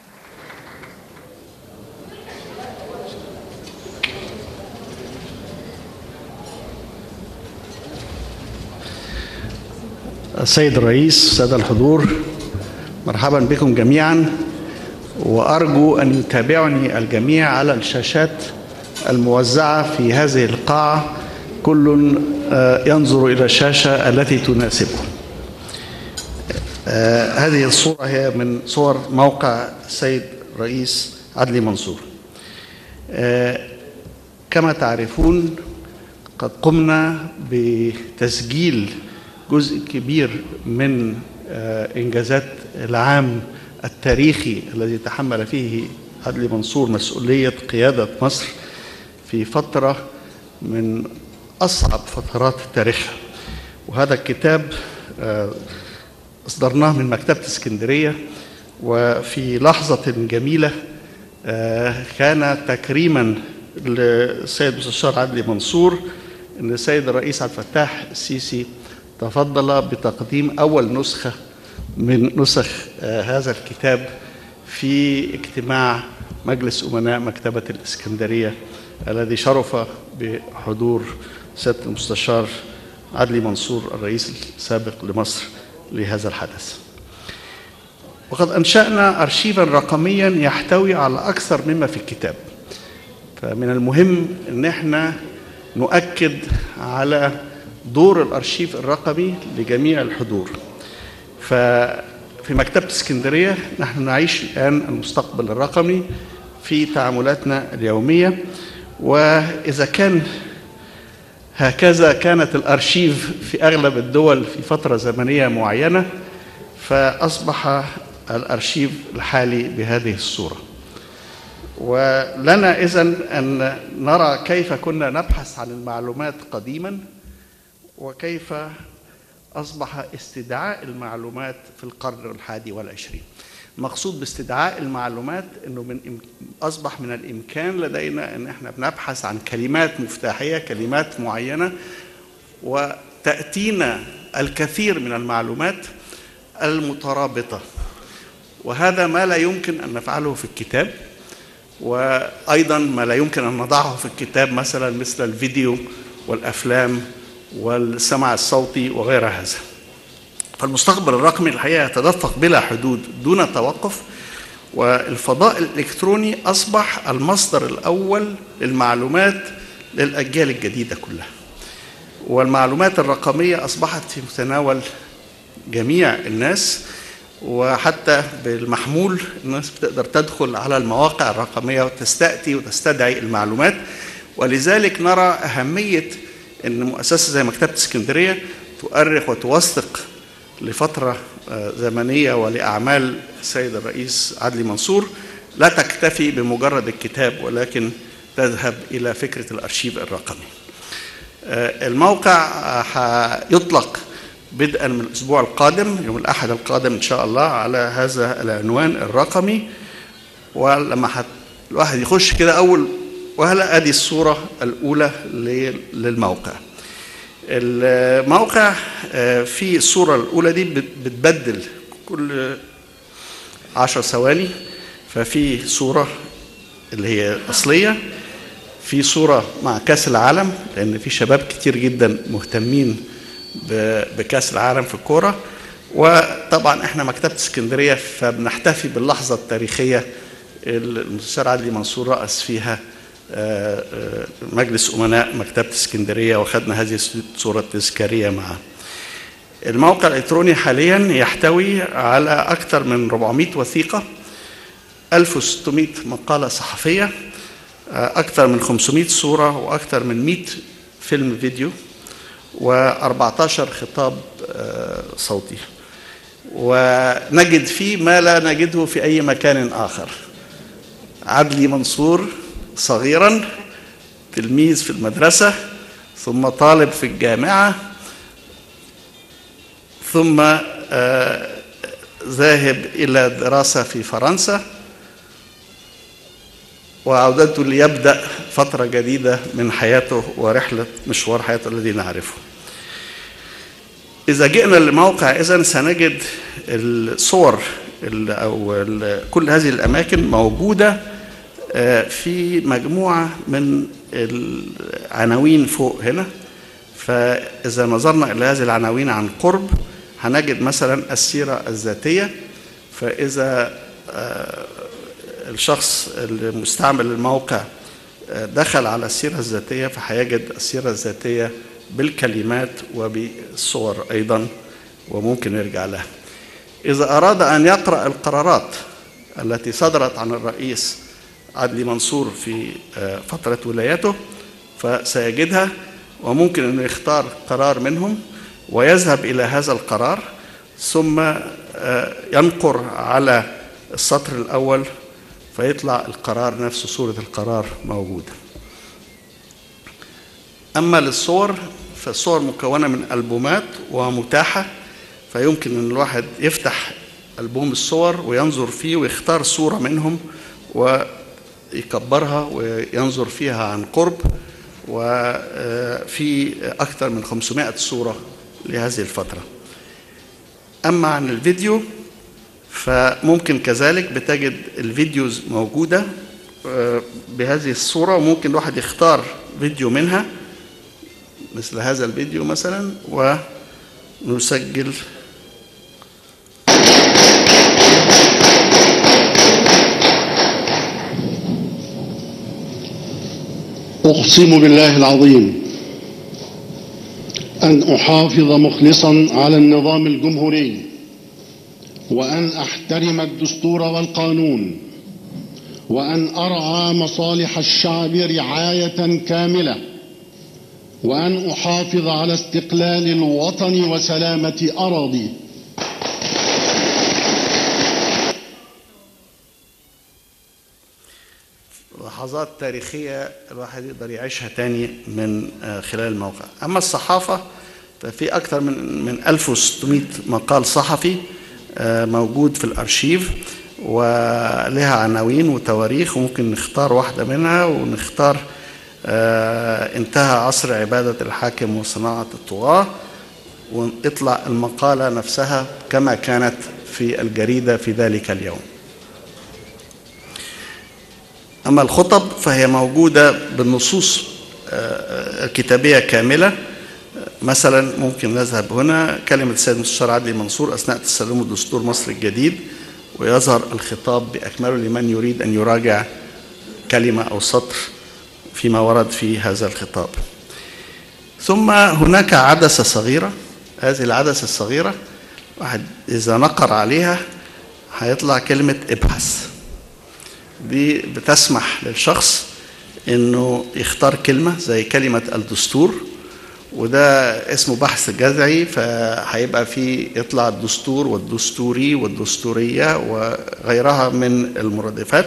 C: السيد الرئيس السادة الحضور مرحبا بكم جميعا وأرجو أن يتابعني الجميع على الشاشات الموزعة في هذه القاعة كل ينظر إلى الشاشة التي تناسبه هذه الصورة هي من صور موقع السيد رئيس عدلي منصور كما تعرفون قد قمنا بتسجيل جزء كبير من إنجازات العام التاريخي الذي تحمل فيه عدلي منصور مسؤولية قيادة مصر في فترة من أصعب فترات تاريخها وهذا الكتاب أصدرناه من مكتبة اسكندرية وفي لحظة جميلة كان تكريما للسيد مستشار عدلي منصور أن السيد الرئيس عبد الفتاح السيسي تفضل بتقديم أول نسخة من نسخ هذا الكتاب في اجتماع مجلس أمناء مكتبة الإسكندرية الذي شرف بحضور سيادة المستشار عدلي منصور الرئيس السابق لمصر لهذا الحدث وقد أنشأنا أرشيفا رقميا يحتوي على أكثر مما في الكتاب فمن المهم أن احنا نؤكد على دور الأرشيف الرقمي لجميع الحضور ففي مكتبة اسكندرية نحن نعيش الآن المستقبل الرقمي في تعاملاتنا اليومية وإذا كان هكذا كانت الأرشيف في أغلب الدول في فترة زمنية معينة فأصبح الأرشيف الحالي بهذه الصورة ولنا إذن أن نرى كيف كنا نبحث عن المعلومات قديما وكيف أصبح استدعاء المعلومات في القرن الحادي والعشرين المقصود باستدعاء المعلومات أنه من إم- أصبح من الإمكان لدينا أن احنا بنبحث عن كلمات مفتاحية كلمات معينة وتأتينا الكثير من المعلومات المترابطة وهذا ما لا يمكن أن نفعله في الكتاب وأيضا ما لا يمكن أن نضعه في الكتاب مثلا مثل الفيديو والأفلام والسمع الصوتي وغير هذا فالمستقبل الرقمي الحقيقة يتدفق بلا حدود دون توقف والفضاء الإلكتروني أصبح المصدر الأول للمعلومات للأجيال الجديدة كلها والمعلومات الرقمية أصبحت في متناول جميع الناس وحتى بالمحمول الناس بتقدر تدخل على المواقع الرقمية وتستأتي وتستدعي المعلومات ولذلك نرى أهمية أن مؤسسة زي مكتبة اسكندرية تؤرخ وتوثق لفترة آه، زمنية ولأعمال السيد الرئيس عدلي منصور لا تكتفي بمجرد الكتاب ولكن تذهب إلى فكرة الأرشيف الرقمي آه، الموقع آه، هيطلق بدءا من الأسبوع القادم يوم الأحد القادم إن شاء الله على هذا العنوان الرقمي ولما حت... الواحد يخش كده أول وهلا ادي الصورة الأولى ل- للموقع الموقع آه، في الصورة الأولى دي بت- بتبدل كل عشر ثواني ففي صورة اللي هي أصلية في صورة مع كأس العالم لأن في شباب كتير جدا مهتمين ب- بكأس العالم في الكورة وطبعا احنا مكتبة اسكندرية فبنحتفي باللحظة التاريخية اللي المستشار عدلي منصور رأس فيها آه، آه، مجلس أمناء مكتبة اسكندرية وخدنا هذه الصورة التذكارية معه الموقع الإلكتروني حاليا يحتوي على أكثر من 400 وثيقة 1600 مقالة صحفية آه، أكثر من 500 صورة وأكثر من 100 فيلم فيديو و14 خطاب آه، صوتي ونجد فيه ما لا نجده في أي مكان آخر عدلي منصور صغيرا تلميذ في المدرسة ثم طالب في الجامعة ثم آه، ذاهب إلى دراسة في فرنسا وعودته ليبدأ فترة جديدة من حياته ورحلة مشوار حياته الذي نعرفه إذا جئنا للموقع إذن سنجد الصور ال- أو ال- كل هذه الأماكن موجودة آه، في مجموعة من العناوين فوق هنا فإذا نظرنا إلى هذه العناوين عن قرب هنجد مثلا السيرة الذاتية فإذا آه، الشخص المستعمل الموقع آه، دخل على السيرة الذاتية فهيجد السيرة الذاتية بالكلمات وبالصور أيضا وممكن يرجع لها إذا أراد أن يقرأ القرارات التي صدرت عن الرئيس عدلي منصور في آه، فترة ولايته فسيجدها وممكن أنه يختار قرار منهم ويذهب إلى هذا القرار ثم آه، ينقر على السطر الأول فيطلع القرار نفسه صورة القرار موجودة أما للصور فالصور مكونة من ألبومات ومتاحة فيمكن أن الواحد يفتح ألبوم الصور وينظر فيه ويختار صورة منهم ويكبرها وينظر فيها عن قرب وفي أكثر من 500 صورة لهذه الفترة أما عن الفيديو فممكن كذلك بتجد الفيديوز موجودة آه، بهذه الصورة وممكن الواحد يختار فيديو منها مثل هذا الفيديو مثلا ونسجل
D: أقسم بالله العظيم أن أحافظ مخلصا على النظام الجمهوري وأن أحترم الدستور والقانون وأن أرعى مصالح الشعب رعاية كاملة وأن أحافظ على استقلال الوطن وسلامة أراضيه
C: لحظات تاريخية الواحد يقدر يعيشها تاني من آه، خلال الموقع أما الصحافة ففي أكثر من من 1600 مقال صحفي آه، موجود في الأرشيف ولها عناوين وتواريخ وممكن نختار واحدة منها ونختار آه، انتهى عصر عبادة الحاكم وصناعة الطغاة ونطلع المقالة نفسها كما كانت في الجريدة في ذلك اليوم أما الخطب فهي موجودة بالنصوص آه، الكتابية كاملة مثلا ممكن نذهب هنا كلمة السيد المستشار عدلي منصور أثناء تسلمه دستور مصر الجديد ويظهر الخطاب بأكمله لمن يريد أن يراجع كلمة أو سطر فيما ورد في هذا الخطاب ثم هناك عدسة صغيرة هذه العدسة الصغيرة واحد إذا نقر عليها هيطلع كلمة ابحث دي بتسمح للشخص انه يختار كلمه زي كلمه الدستور وده اسمه بحث جذعي فهيبقى فيه يطلع الدستور والدستوري والدستوريه وغيرها من المرادفات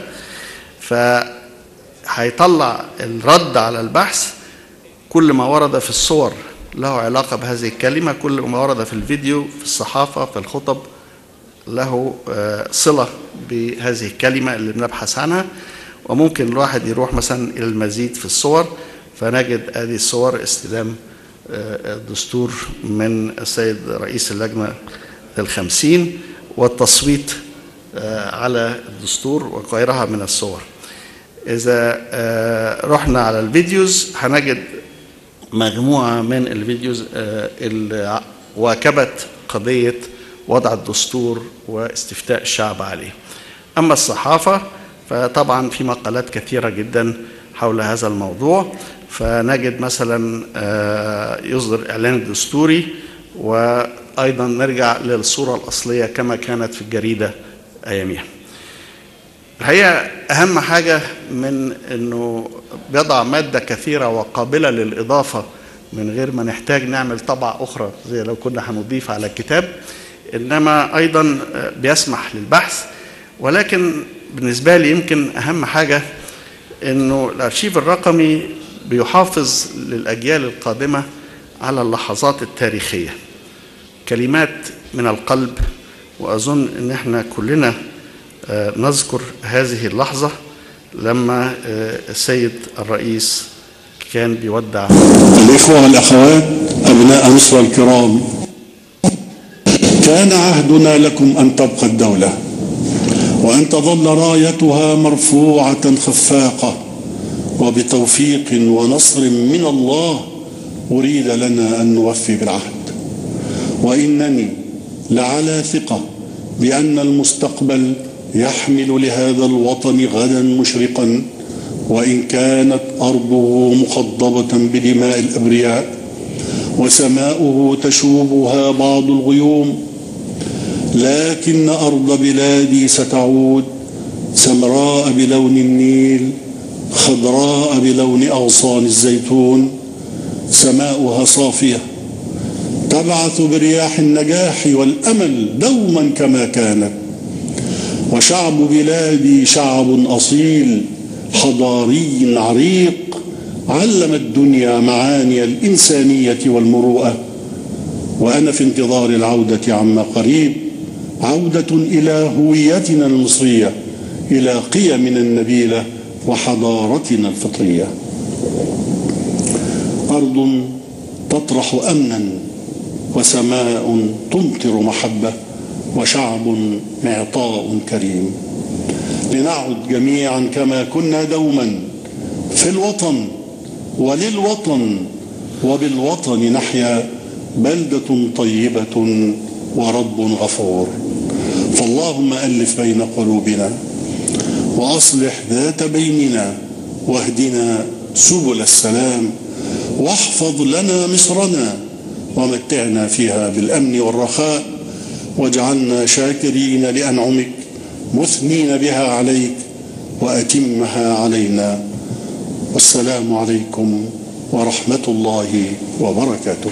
C: فهيطلع الرد على البحث كل ما ورد في الصور له علاقه بهذه الكلمه كل ما ورد في الفيديو في الصحافه في الخطب له آه، صلة بهذه الكلمة اللي بنبحث عنها وممكن الواحد يروح مثلا إلى المزيد في الصور فنجد هذه الصور استلام آه، الدستور من السيد رئيس اللجنة الخمسين والتصويت آه، على الدستور وغيرها من الصور إذا آه، رحنا على الفيديوز هنجد مجموعة من الفيديوز آه، اللي واكبت قضية وضع الدستور واستفتاء الشعب عليه أما الصحافة فطبعا في مقالات كثيرة جدا حول هذا الموضوع فنجد مثلا آه، يصدر إعلان دستوري وأيضا نرجع للصورة الأصلية كما كانت في الجريدة أيامها الحقيقة أهم حاجة من أنه بيضع مادة كثيرة وقابلة للإضافة من غير ما نحتاج نعمل طبعة أخرى زي لو كنا هنضيف على الكتاب إنما أيضا بيسمح للبحث ولكن بالنسبة لي يمكن أهم حاجة أنه الأرشيف الرقمي بيحافظ للأجيال القادمة على اللحظات التاريخية كلمات من القلب وأظن أن احنا كلنا آه، نذكر هذه اللحظة لما آه، السيد الرئيس كان بيودع
D: الإخوة والأخوات أبناء مصر الكرام كان عهدنا لكم أن تبقى الدولة وأن تظل رايتها مرفوعة خفاقة وبتوفيق ونصر من الله أريد لنا أن نوفي بالعهد وإنني لعلى ثقة بأن المستقبل يحمل لهذا الوطن غدا مشرقا وإن كانت أرضه مخضبة بدماء الأبرياء وسماؤه تشوبها بعض الغيوم لكن أرض بلادي ستعود سمراء بلون النيل خضراء بلون أغصان الزيتون سماؤها صافية تبعث برياح النجاح والأمل دوما كما كانت وشعب بلادي شعب أصيل حضاري عريق علم الدنيا معاني الإنسانية والمروءة وأنا في انتظار العودة عما قريب عودة إلى هويتنا المصرية إلى قيمنا النبيلة وحضارتنا الفطرية أرض تطرح أمنا وسماء تمطر محبة وشعب معطاء كريم لنعد جميعا كما كنا دوما في الوطن وللوطن وبالوطن نحيا بلدة طيبة ورب غفور فاللهم ألف بين قلوبنا وأصلح ذات بيننا واهدنا سبل السلام واحفظ لنا مصرنا ومتعنا فيها بالأمن والرخاء واجعلنا شاكرين لأنعمك مثنين بها عليك وأتمها علينا والسلام عليكم ورحمة الله وبركاته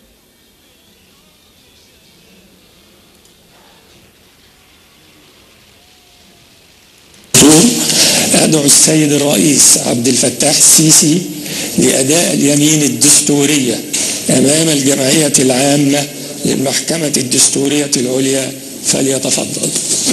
E: أدعو السيد الرئيس عبد الفتاح السيسي لأداء اليمين الدستورية أمام الجمعية العامة للمحكمة الدستورية العليا فليتفضل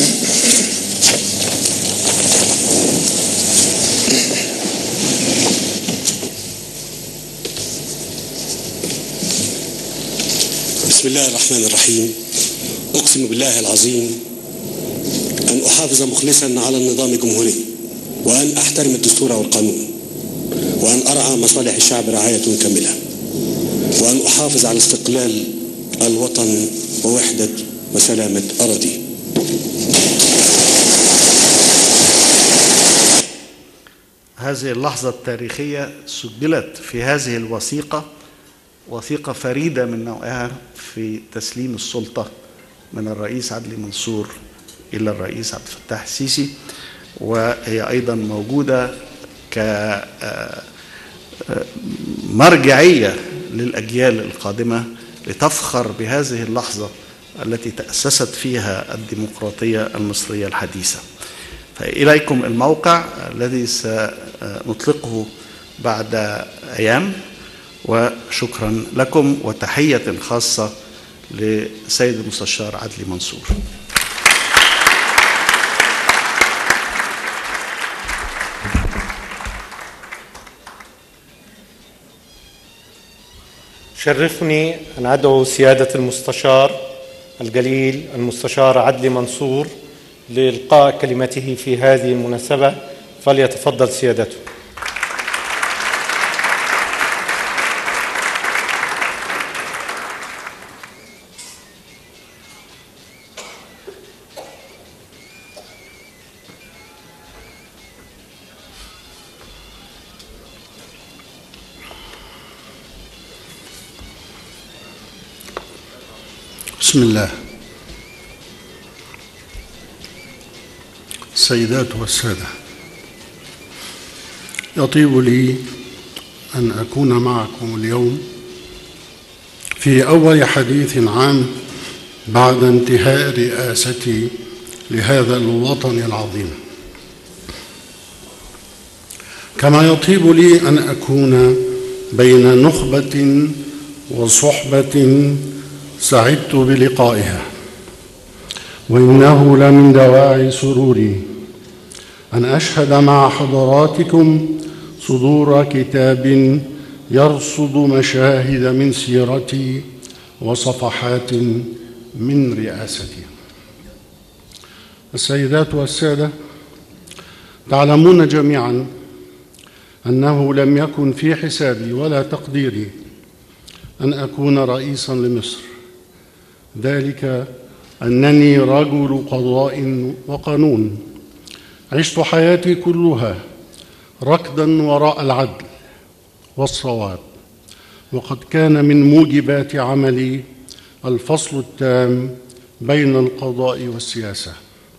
G: بسم الله الرحمن الرحيم أقسم بالله العظيم أن أحافظ مخلصا على النظام الجمهوري وأن أحترم الدستور والقانون وأن أرعى مصالح الشعب رعاية كاملة وأن أحافظ على استقلال الوطن ووحدة وسلامة أراضي
C: هذه اللحظة التاريخية سجلت في هذه الوثيقة وثيقة فريدة من نوعها في تسليم السلطة من الرئيس عدلي منصور إلى الرئيس عبد الفتاح السيسي وهي أيضا موجودة كمرجعية للأجيال القادمة لتفخر بهذه اللحظة التي تأسست فيها الديمقراطية المصرية الحديثة فإليكم الموقع الذي سنطلقه بعد أيام وشكرا لكم وتحية خاصة لسيد المستشار عدلي منصور
F: شرفني أن أدعو سيادة المستشار الجليل المستشار عدلي منصور لإلقاء كلمته في هذه المناسبة فليتفضل سيادته
D: بسم الله السيدات والسادة يطيب لي أن أكون معكم اليوم في أول حديث عام بعد انتهاء رئاستي لهذا الوطن العظيم كما يطيب لي أن أكون بين نخبة وصحبة سعدت بلقائها وإنه لمن دواعي سروري أن أشهد مع حضراتكم صدور كتاب يرصد مشاهد من سيرتي وصفحات من رئاستي السيدات والسادة تعلمون جميعا أنه لم يكن في حسابي ولا تقديري أن أكون رئيسا لمصر ذلك أنني رجل قضاء وقانون عشت حياتي كلها ركضا وراء العدل والصواب وقد كان من موجبات عملي الفصل التام بين القضاء والسياسة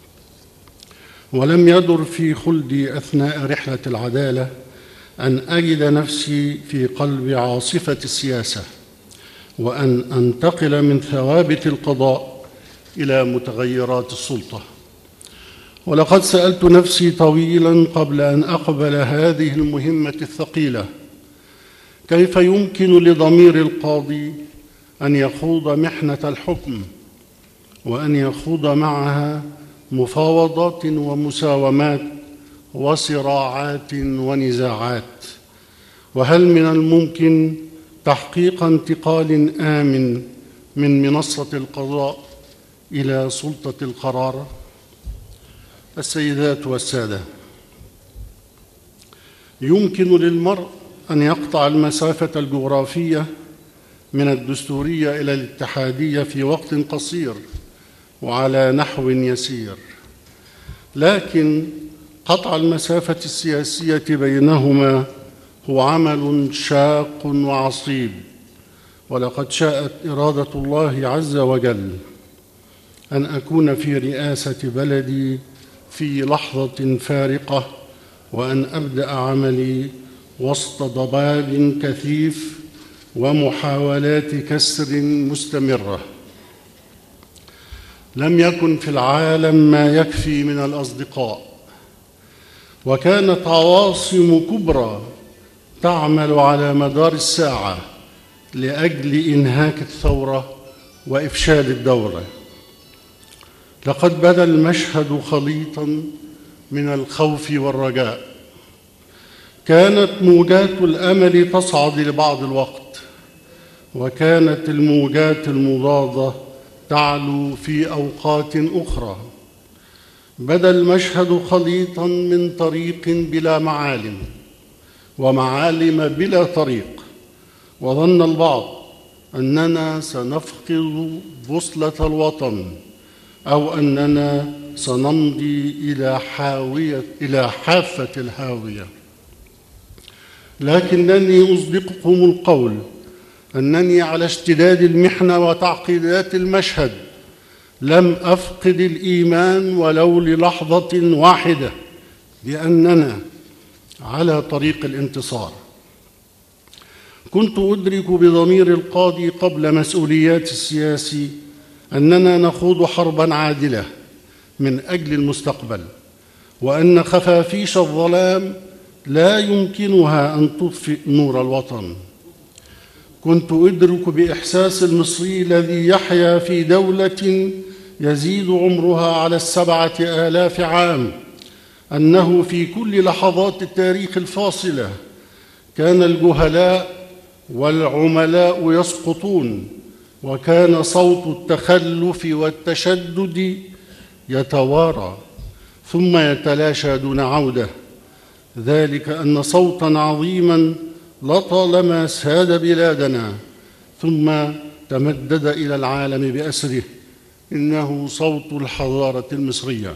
D: ولم يدر في خلدي أثناء رحلة العدالة أن أجد نفسي في قلب عاصفة السياسة وأن أنتقل من ثوابت القضاء إلى متغيرات السلطة ولقد سألت نفسي طويلا قبل أن أقبل هذه المهمة الثقيلة كيف يمكن لضمير القاضي أن يخوض محنة الحكم وأن يخوض معها مفاوضات ومساومات وصراعات ونزاعات وهل من الممكن تحقيق انتقال آمن من منصة القضاء إلى سلطة القرار السيدات والسادة يمكن للمرء أن يقطع المسافة الجغرافية من الدستورية إلى الاتحادية في وقت قصير وعلى نحو يسير لكن قطع المسافة السياسية بينهما هو عمل شاق وعصيب
H: ولقد شاءت إرادة الله عز وجل أن أكون في رئاسة بلدي في لحظة فارقة وأن أبدأ عملي وسط ضباب كثيف ومحاولات كسر مستمرة لم يكن في العالم ما يكفي من الأصدقاء وكانت عواصم كبرى تعمل على مدار الساعة لأجل إنهاك الثورة وإفشال الدولة لقد بدا المشهد خليطا من الخوف والرجاء كانت موجات الامل تصعد لبعض الوقت وكانت الموجات المضاده تعلو في اوقات اخرى بدا المشهد خليطا من طريق بلا معالم ومعالم بلا طريق وظن البعض اننا سنفقد بوصله الوطن أو أننا سنمضي إلى حاوية إلى حافة الهاوية لكنني أصدقكم القول أنني على اشتداد المحنة وتعقيدات المشهد لم أفقد الإيمان ولو للحظة واحدة بأننا على طريق الانتصار كنت أدرك بضمير القاضي قبل مسؤوليات السياسي اننا نخوض حربا عادله من اجل المستقبل وان خفافيش الظلام لا يمكنها ان تطفئ نور الوطن كنت ادرك باحساس المصري الذي يحيا في دوله يزيد عمرها على السبعه الاف عام انه في كل لحظات التاريخ الفاصله كان الجهلاء والعملاء يسقطون وكان صوت التخلف والتشدد يتوارى ثم يتلاشى دون عوده ذلك ان صوتا عظيما لطالما ساد بلادنا ثم تمدد الى العالم باسره انه صوت الحضاره المصريه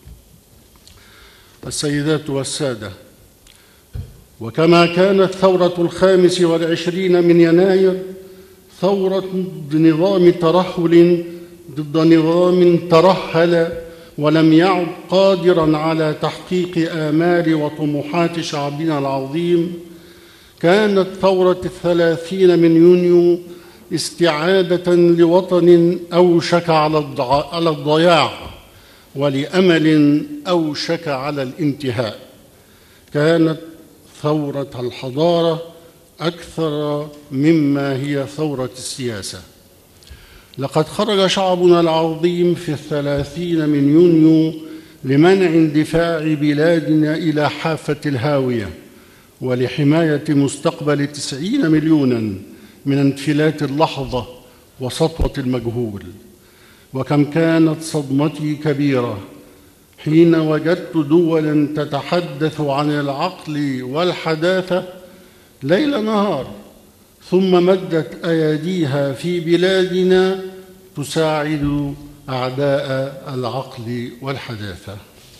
H: السيدات والساده وكما كانت ثوره الخامس والعشرين من يناير ثورة ضد نظام ترهل ضد نظام ترهل ولم يعد قادرا على تحقيق آمال وطموحات شعبنا العظيم كانت ثورة الثلاثين من يونيو استعادة لوطن أوشك على على الضياع ولأمل أوشك على الانتهاء كانت ثورة الحضارة أكثر مما هي ثورة السياسة لقد خرج شعبنا العظيم في الثلاثين من يونيو لمنع اندفاع بلادنا إلى حافة الهاوية ولحماية مستقبل تسعين مليونا من انفلات اللحظة وسطوة المجهول وكم كانت صدمتي كبيرة حين وجدت دولا تتحدث عن العقل والحداثة ليل نهار ثم مدت اياديها في بلادنا تساعد اعداء العقل والحداثه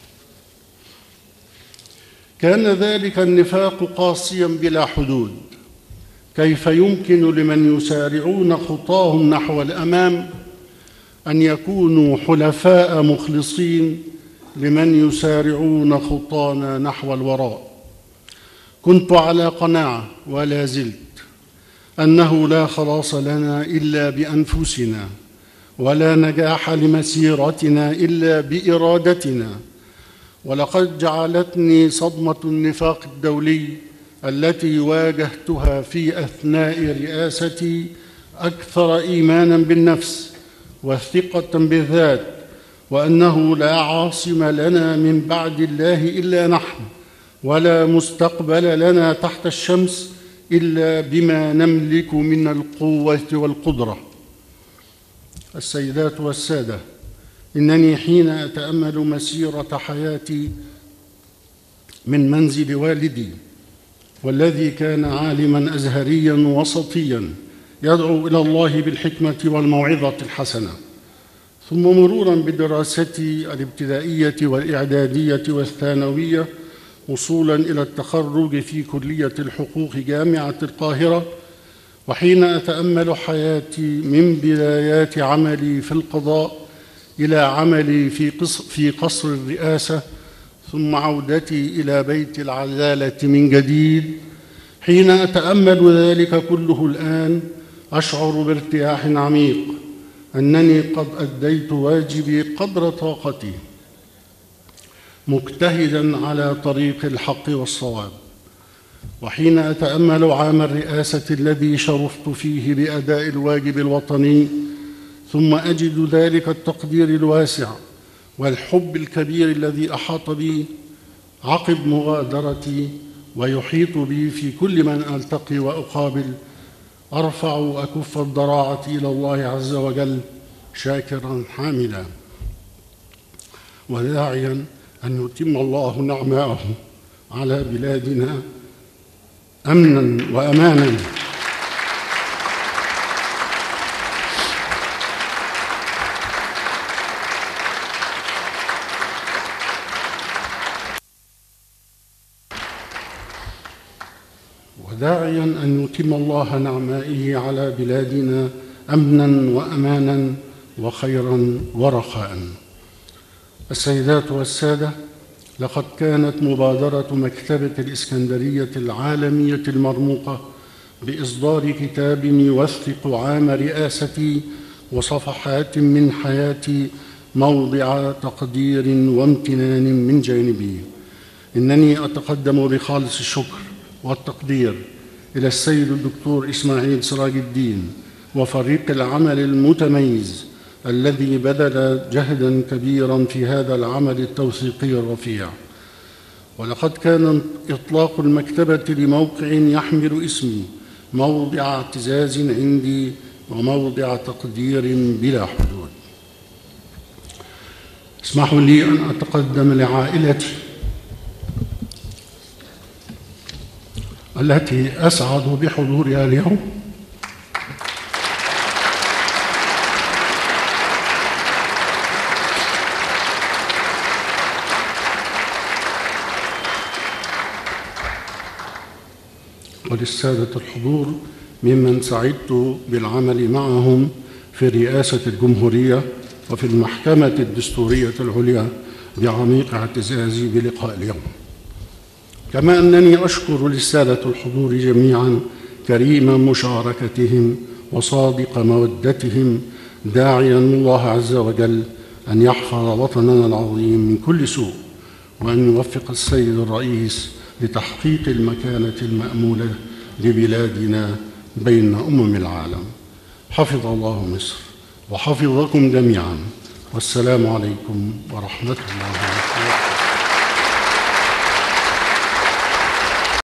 H: كان ذلك النفاق قاسيا بلا حدود كيف يمكن لمن يسارعون خطاهم نحو الامام ان يكونوا حلفاء مخلصين لمن يسارعون خطانا نحو الوراء كنت على قناعه ولا زلت انه لا خلاص لنا الا بانفسنا ولا نجاح لمسيرتنا الا بارادتنا ولقد جعلتني صدمه النفاق الدولي التي واجهتها في اثناء رئاستي اكثر ايمانا بالنفس وثقه بالذات وانه لا عاصم لنا من بعد الله الا نحن ولا مستقبل لنا تحت الشمس الا بما نملك من القوه والقدره السيدات والساده انني حين اتامل مسيره حياتي من منزل والدي والذي كان عالما ازهريا وسطيا يدعو الى الله بالحكمه والموعظه الحسنه ثم مرورا بدراستي الابتدائيه والاعداديه والثانويه وصولا الى التخرج في كليه الحقوق جامعه القاهره وحين أتأمل حياتي من بدايات عملي في القضاء إلى عملي في قصر, في قصر الرئاسة ثم عودتي إلى بيت العدالة من جديد حين أتأمل ذلك كله الآن أشعر بارتياح عميق أنني قد أديت واجبي قدر طاقتي مجتهدا على طريق الحق والصواب وحين أتأمل عام الرئاسة الذي شرفت فيه بأداء الواجب الوطني ثم أجد ذلك التقدير الواسع والحب الكبير الذي أحاط بي عقب مغادرتي ويحيط بي في كل من ألتقي وأقابل أرفع وأكف الضراعة إلى الله عز وجل شاكرا حامدا وداعيا أن يتم الله نعماءه على بلادنا أمنا وأمانا وداعيا أن يتم الله نعمائه على بلادنا أمنا وأمانا وخيرا ورخاء السيدات والسادة لقد كانت مبادرة مكتبة الإسكندرية العالمية المرموقة بإصدار كتاب يوثق عام رئاستي وصفحات من حياتي موضع تقدير وامتنان من جانبي إنني أتقدم بخالص الشكر والتقدير إلى السيد الدكتور إسماعيل سراج الدين وفريق العمل المتميز الذي بذل جهدا كبيرا في هذا العمل التوثيقي الرفيع ولقد كان إطلاق المكتبة لموقع يحمل اسمي موضع اعتزاز عندي وموضع تقدير بلا حدود اسمحوا لي أن أتقدم لعائلتي التي أسعد بحضورها اليوم وللسادة الحضور ممن سعدت بالعمل معهم في رئاسة الجمهورية وفي المحكمة الدستورية العليا بعميق اعتزازي بلقاء اليوم كما أنني أشكر للسادة الحضور جميعا كريم مشاركتهم وصادق مودتهم داعيا الله عز وجل أن يحفظ وطننا العظيم من كل سوء وأن يوفق السيد الرئيس لتحقيق المكانة المأمولة لبلادنا بين أمم العالم حفظ الله مصر وحفظكم جميعا والسلام عليكم ورحمة الله وبركاته